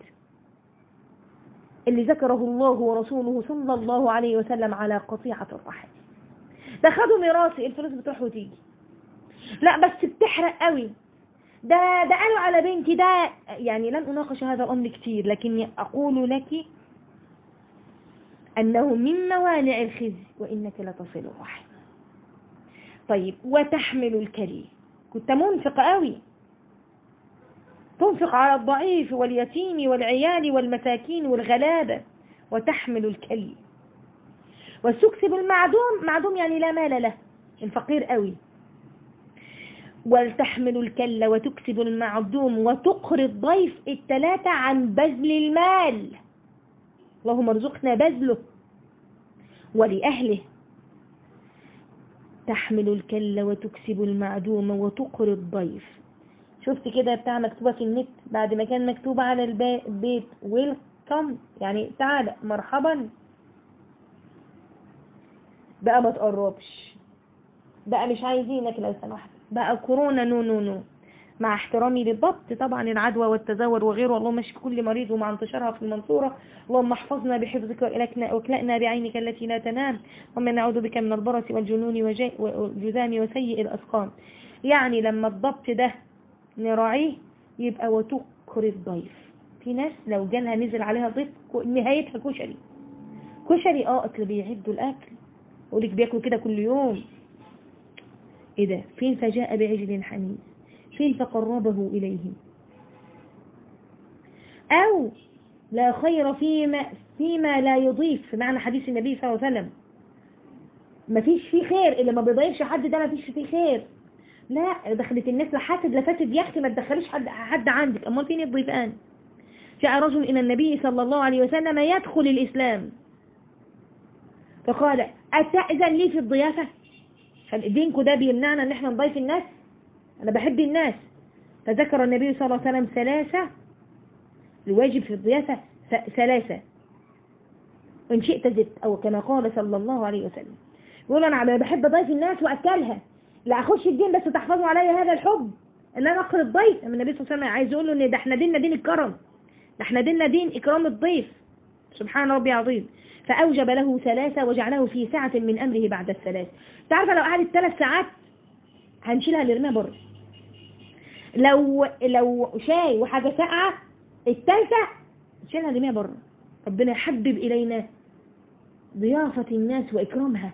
اللي ذكره الله ورسوله صلى الله عليه وسلم على قطيعة الرحم ده خدوا ميراثي الفلوس بتروح وتيجي لا بس بتحرق قوي ده ده قالوا على بنتي ده يعني لن أناقش هذا الأمر كتير لكني أقول لك أنه من موانع الخزي وإنك لتصل الرحم طيب وتحمل الكلي كنت منفق قوي تنفق على الضعيف واليتيم والعيال والمساكين والغلابة وتحمل الكلي وتكسب المعدوم معدوم يعني لا مال له الفقير قوي ولتحمل الكل وتكسب المعدوم وتقري الضيف التلاتة عن بذل المال اللهم ارزقنا بذله ولأهله تحمل الكل وتكسب المعدوم وتقري الضيف شفت كده بتاع مكتوبة في النت بعد ما كان مكتوب على البا- البيت ويلكم يعني تعالى مرحبا بقى ما تقربش بقى مش عايزينك لو سمحت بقى كورونا نو نو نو مع احترامي للضبط طبعا العدوى والتزور وغيره اللهم اشف كل مريض ومع انتشارها في المنصورة اللهم احفظنا بحفظك وإلكنا واكلأنا بعينك التي لا تنام ومن نعوذ بك من البرص والجنون وجا- والجذام وسيء الأسقام يعني لما الضبط ده نراعيه يبقى وتقري الضيف في ناس لو جالها نزل عليها ضيف كو- نهايتها كشري كشري اه اصل بيعدوا الاكل يقولك بياكلوا كده كل يوم ايه ده فين فجاء بعجل حنيذ فين فقربه اليهم او لا خير فيما فيما لا يضيف في معنى حديث النبي صلى الله عليه وسلم مفيش فيه خير اللي ما بيضيفش حد ده مفيش فيه خير لا دخلت الناس لحاسد لفاسد يا اختي ما تدخليش حد حد عندك امال فين الضيفان جاء رجل الى النبي صلى الله عليه وسلم يدخل الاسلام فقال اتاذن لي في الضيافه هل دينكم ده بيمنعنا ان احنا نضيف الناس انا بحب الناس فذكر النبي صلى الله عليه وسلم ثلاثه الواجب في الضيافه ث- ثلاثه وان شئت زدت او كما قال صلى الله عليه وسلم يقول انا بحب ضيف الناس واكلها لا اخش الدين بس تحفظوا عليا هذا الحب ان انا اقري الضيف اما النبي صلى الله عليه وسلم عايز يقول له ان ده احنا ديننا دين الكرم ده احنا ديننا دين اكرام الضيف سبحان ربي عظيم فاوجب له ثلاثه وجعله في سعه من امره بعد الثلاث تعرف لو قعدت ثلاث ساعات هنشيلها نرميها بره لو لو شاي وحاجه ساقعه الثالثه نشيلها نرميها بره ربنا يحبب الينا ضيافه الناس واكرامها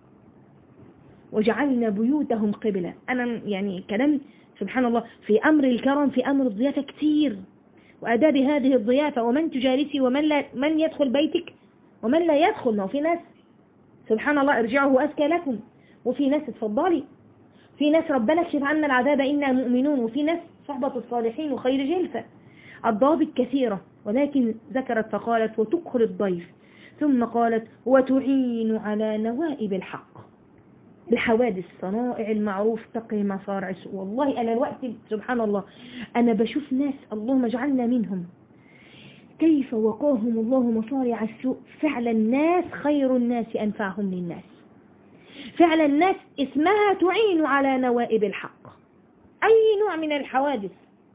وجعلنا بيوتهم قبلة أنا يعني كلام سبحان الله في أمر الكرم في أمر الضيافة كتير وآداب هذه الضيافة ومن تجالسي ومن لا من يدخل بيتك ومن لا يدخل ما هو في ناس سبحان الله ارجعوا أزكى لكم وفي ناس اتفضلي في ناس ربنا اكشف عنا العذاب إنا مؤمنون وفي ناس صحبة الصالحين وخير جلسة الضوابط كثيرة ولكن ذكرت فقالت وتقهر الضيف ثم قالت وتعين على نوائب الحق الحوادث صنائع المعروف تقي مصارع السوء والله أنا الوقت سبحان الله أنا بشوف ناس اللهم اجعلنا منهم كيف وقاهم الله مصارع السوء فعلا الناس خير الناس أنفعهم للناس فعلا الناس اسمها تعين على نوائب الحق أي نوع من الحوادث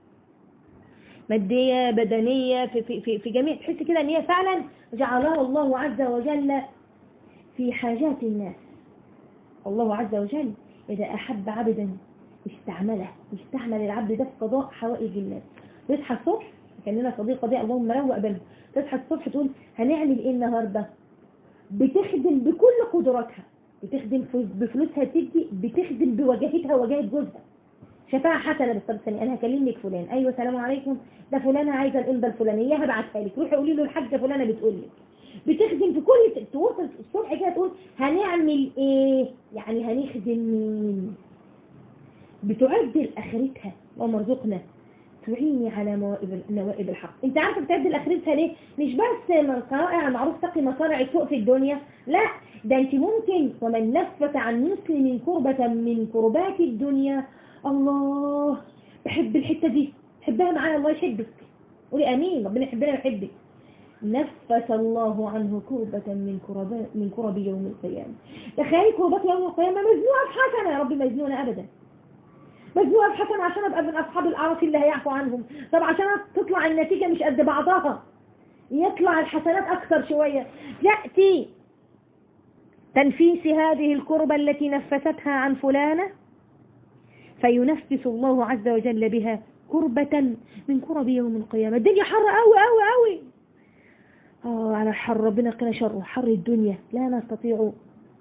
مادية بدنية في, في, في, في جميع تحس كده ان هي فعلا جعلها الله عز وجل في حاجات الناس الله عز وجل إذا أحب عبدا استعمله يستعمل العبد ده في قضاء حوائج الناس تصحى الصبح كان لنا صديقة دي اللهم له وقبلها تصحى الصبح تقول هنعمل ايه النهاردة بتخدم بكل قدراتها بتخدم بفلوسها تدي بتخدم بوجاهتها وجاهة جوزها شفاعة حسنة بالصبر الثاني انا هكلم لك فلان ايوه السلام عليكم ده فلانة عايزة الامضة الفلانية هبعتها لك روحي قولي له الحاجة فلانة بتقول لك بتخدم في كل توصل الصبح كده تقول هنعمل ايه يعني هنخدم مين بتعد لاخرتها اللهم ارزقنا تعيني على موائب نوائب الحق انت عارفه بتعد لاخرتها ليه مش بس من صنائع معروف تقي مصارع السوء في الدنيا لا ده انت ممكن ومن نفس عن مسلم كربة من كربات الدنيا الله بحب الحتة دي حبها معايا الله يحبك قولي امين ربنا يحبنا ويحبك نفس الله عنه كربة من كرب من كرب يوم القيامة تخيلي كربات يوم القيامة مزنوقة في حسنة يا رب مزنونة أبدا مزنوقة في حسنة عشان أبقى من أصحاب الأعراف اللي هيعفو عنهم طب عشان تطلع النتيجة مش قد بعضها يطلع الحسنات أكثر شوية يأتي تنفيس هذه الكربة التي نفستها عن فلانة فينفس الله عز وجل بها كربة من كرب يوم القيامة الدنيا حر قوي قوي قوي آه على الحر ربنا قنا شره حر الدنيا لا نستطيع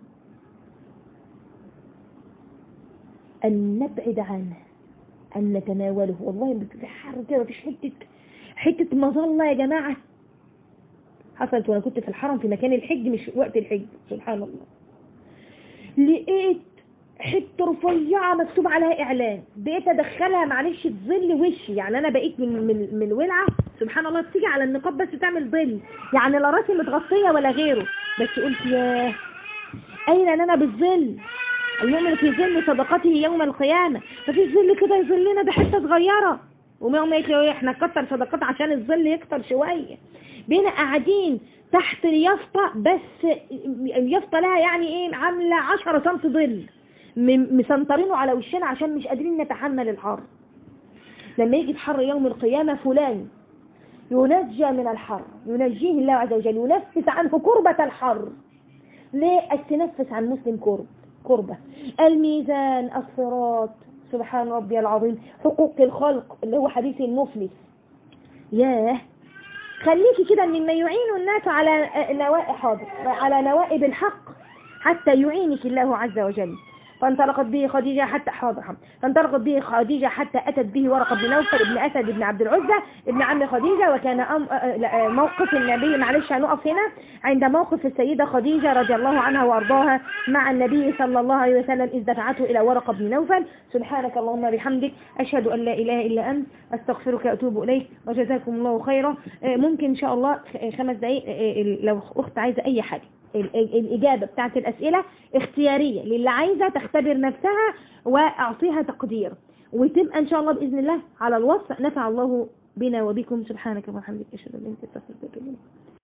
أن نبعد عنه أن نتناوله والله في حر كده مفيش حتة حتة مظلة يا جماعة حصلت وأنا كنت في الحرم في مكان الحج مش وقت الحج سبحان الله لقيت حته رفيعه مكتوب عليها اعلان بقيت ادخلها معلش تظل وشي يعني انا بقيت من من, من الولعه سبحان الله تيجي على النقاب بس تعمل ظل يعني لا راسي متغطيه ولا غيره بس قلت ياه اين انا بالظل المؤمن في ظل صدقته يوم القيامه ففي ظل كده يظلنا بحته صغيره ويوم يقول احنا نكتر صدقات عشان الظل يكتر شويه بينا قاعدين تحت اليافطه بس اليافطه لها يعني ايه عامله 10 سم ظل مسنطرينه على وشنا عشان مش قادرين نتحمل الحر لما يجي الحر يوم القيامة فلان ينجى من الحر ينجيه الله عز وجل ينفس عنه كربة الحر ليه تنفس عن مسلم كرب كربة الميزان الصراط سبحان ربي العظيم حقوق الخلق اللي هو حديث المفلس ياه خليكي كده مما يعين الناس على نوائب حاضر على نوائب الحق حتى يعينك الله عز وجل فانطلقت به خديجة حتى حاضر فانطلقت به خديجة حتى أتت به ورقة بن نوفل ابن أسد ابن عبد العزة ابن عم خديجة وكان أم موقف النبي معلش هنقف هنا عند موقف السيدة خديجة رضي الله عنها وأرضاها مع النبي صلى الله عليه وسلم إذ دفعته إلى ورقة بن نوفل سبحانك اللهم بحمدك أشهد أن لا إله إلا أنت أستغفرك وأتوب إليك وجزاكم الله خيرا ممكن إن شاء الله خمس دقائق لو أخت عايزة أي حاجة الإجابة بتاعت الأسئلة اختيارية للي عايزة تختبر نفسها وأعطيها تقدير وتبقى إن شاء الله بإذن الله على الوصف نفع الله بنا وبكم سبحانك وبحمدك أشهد أن لا إله إلا أنت أستغفرك وأتوب إليك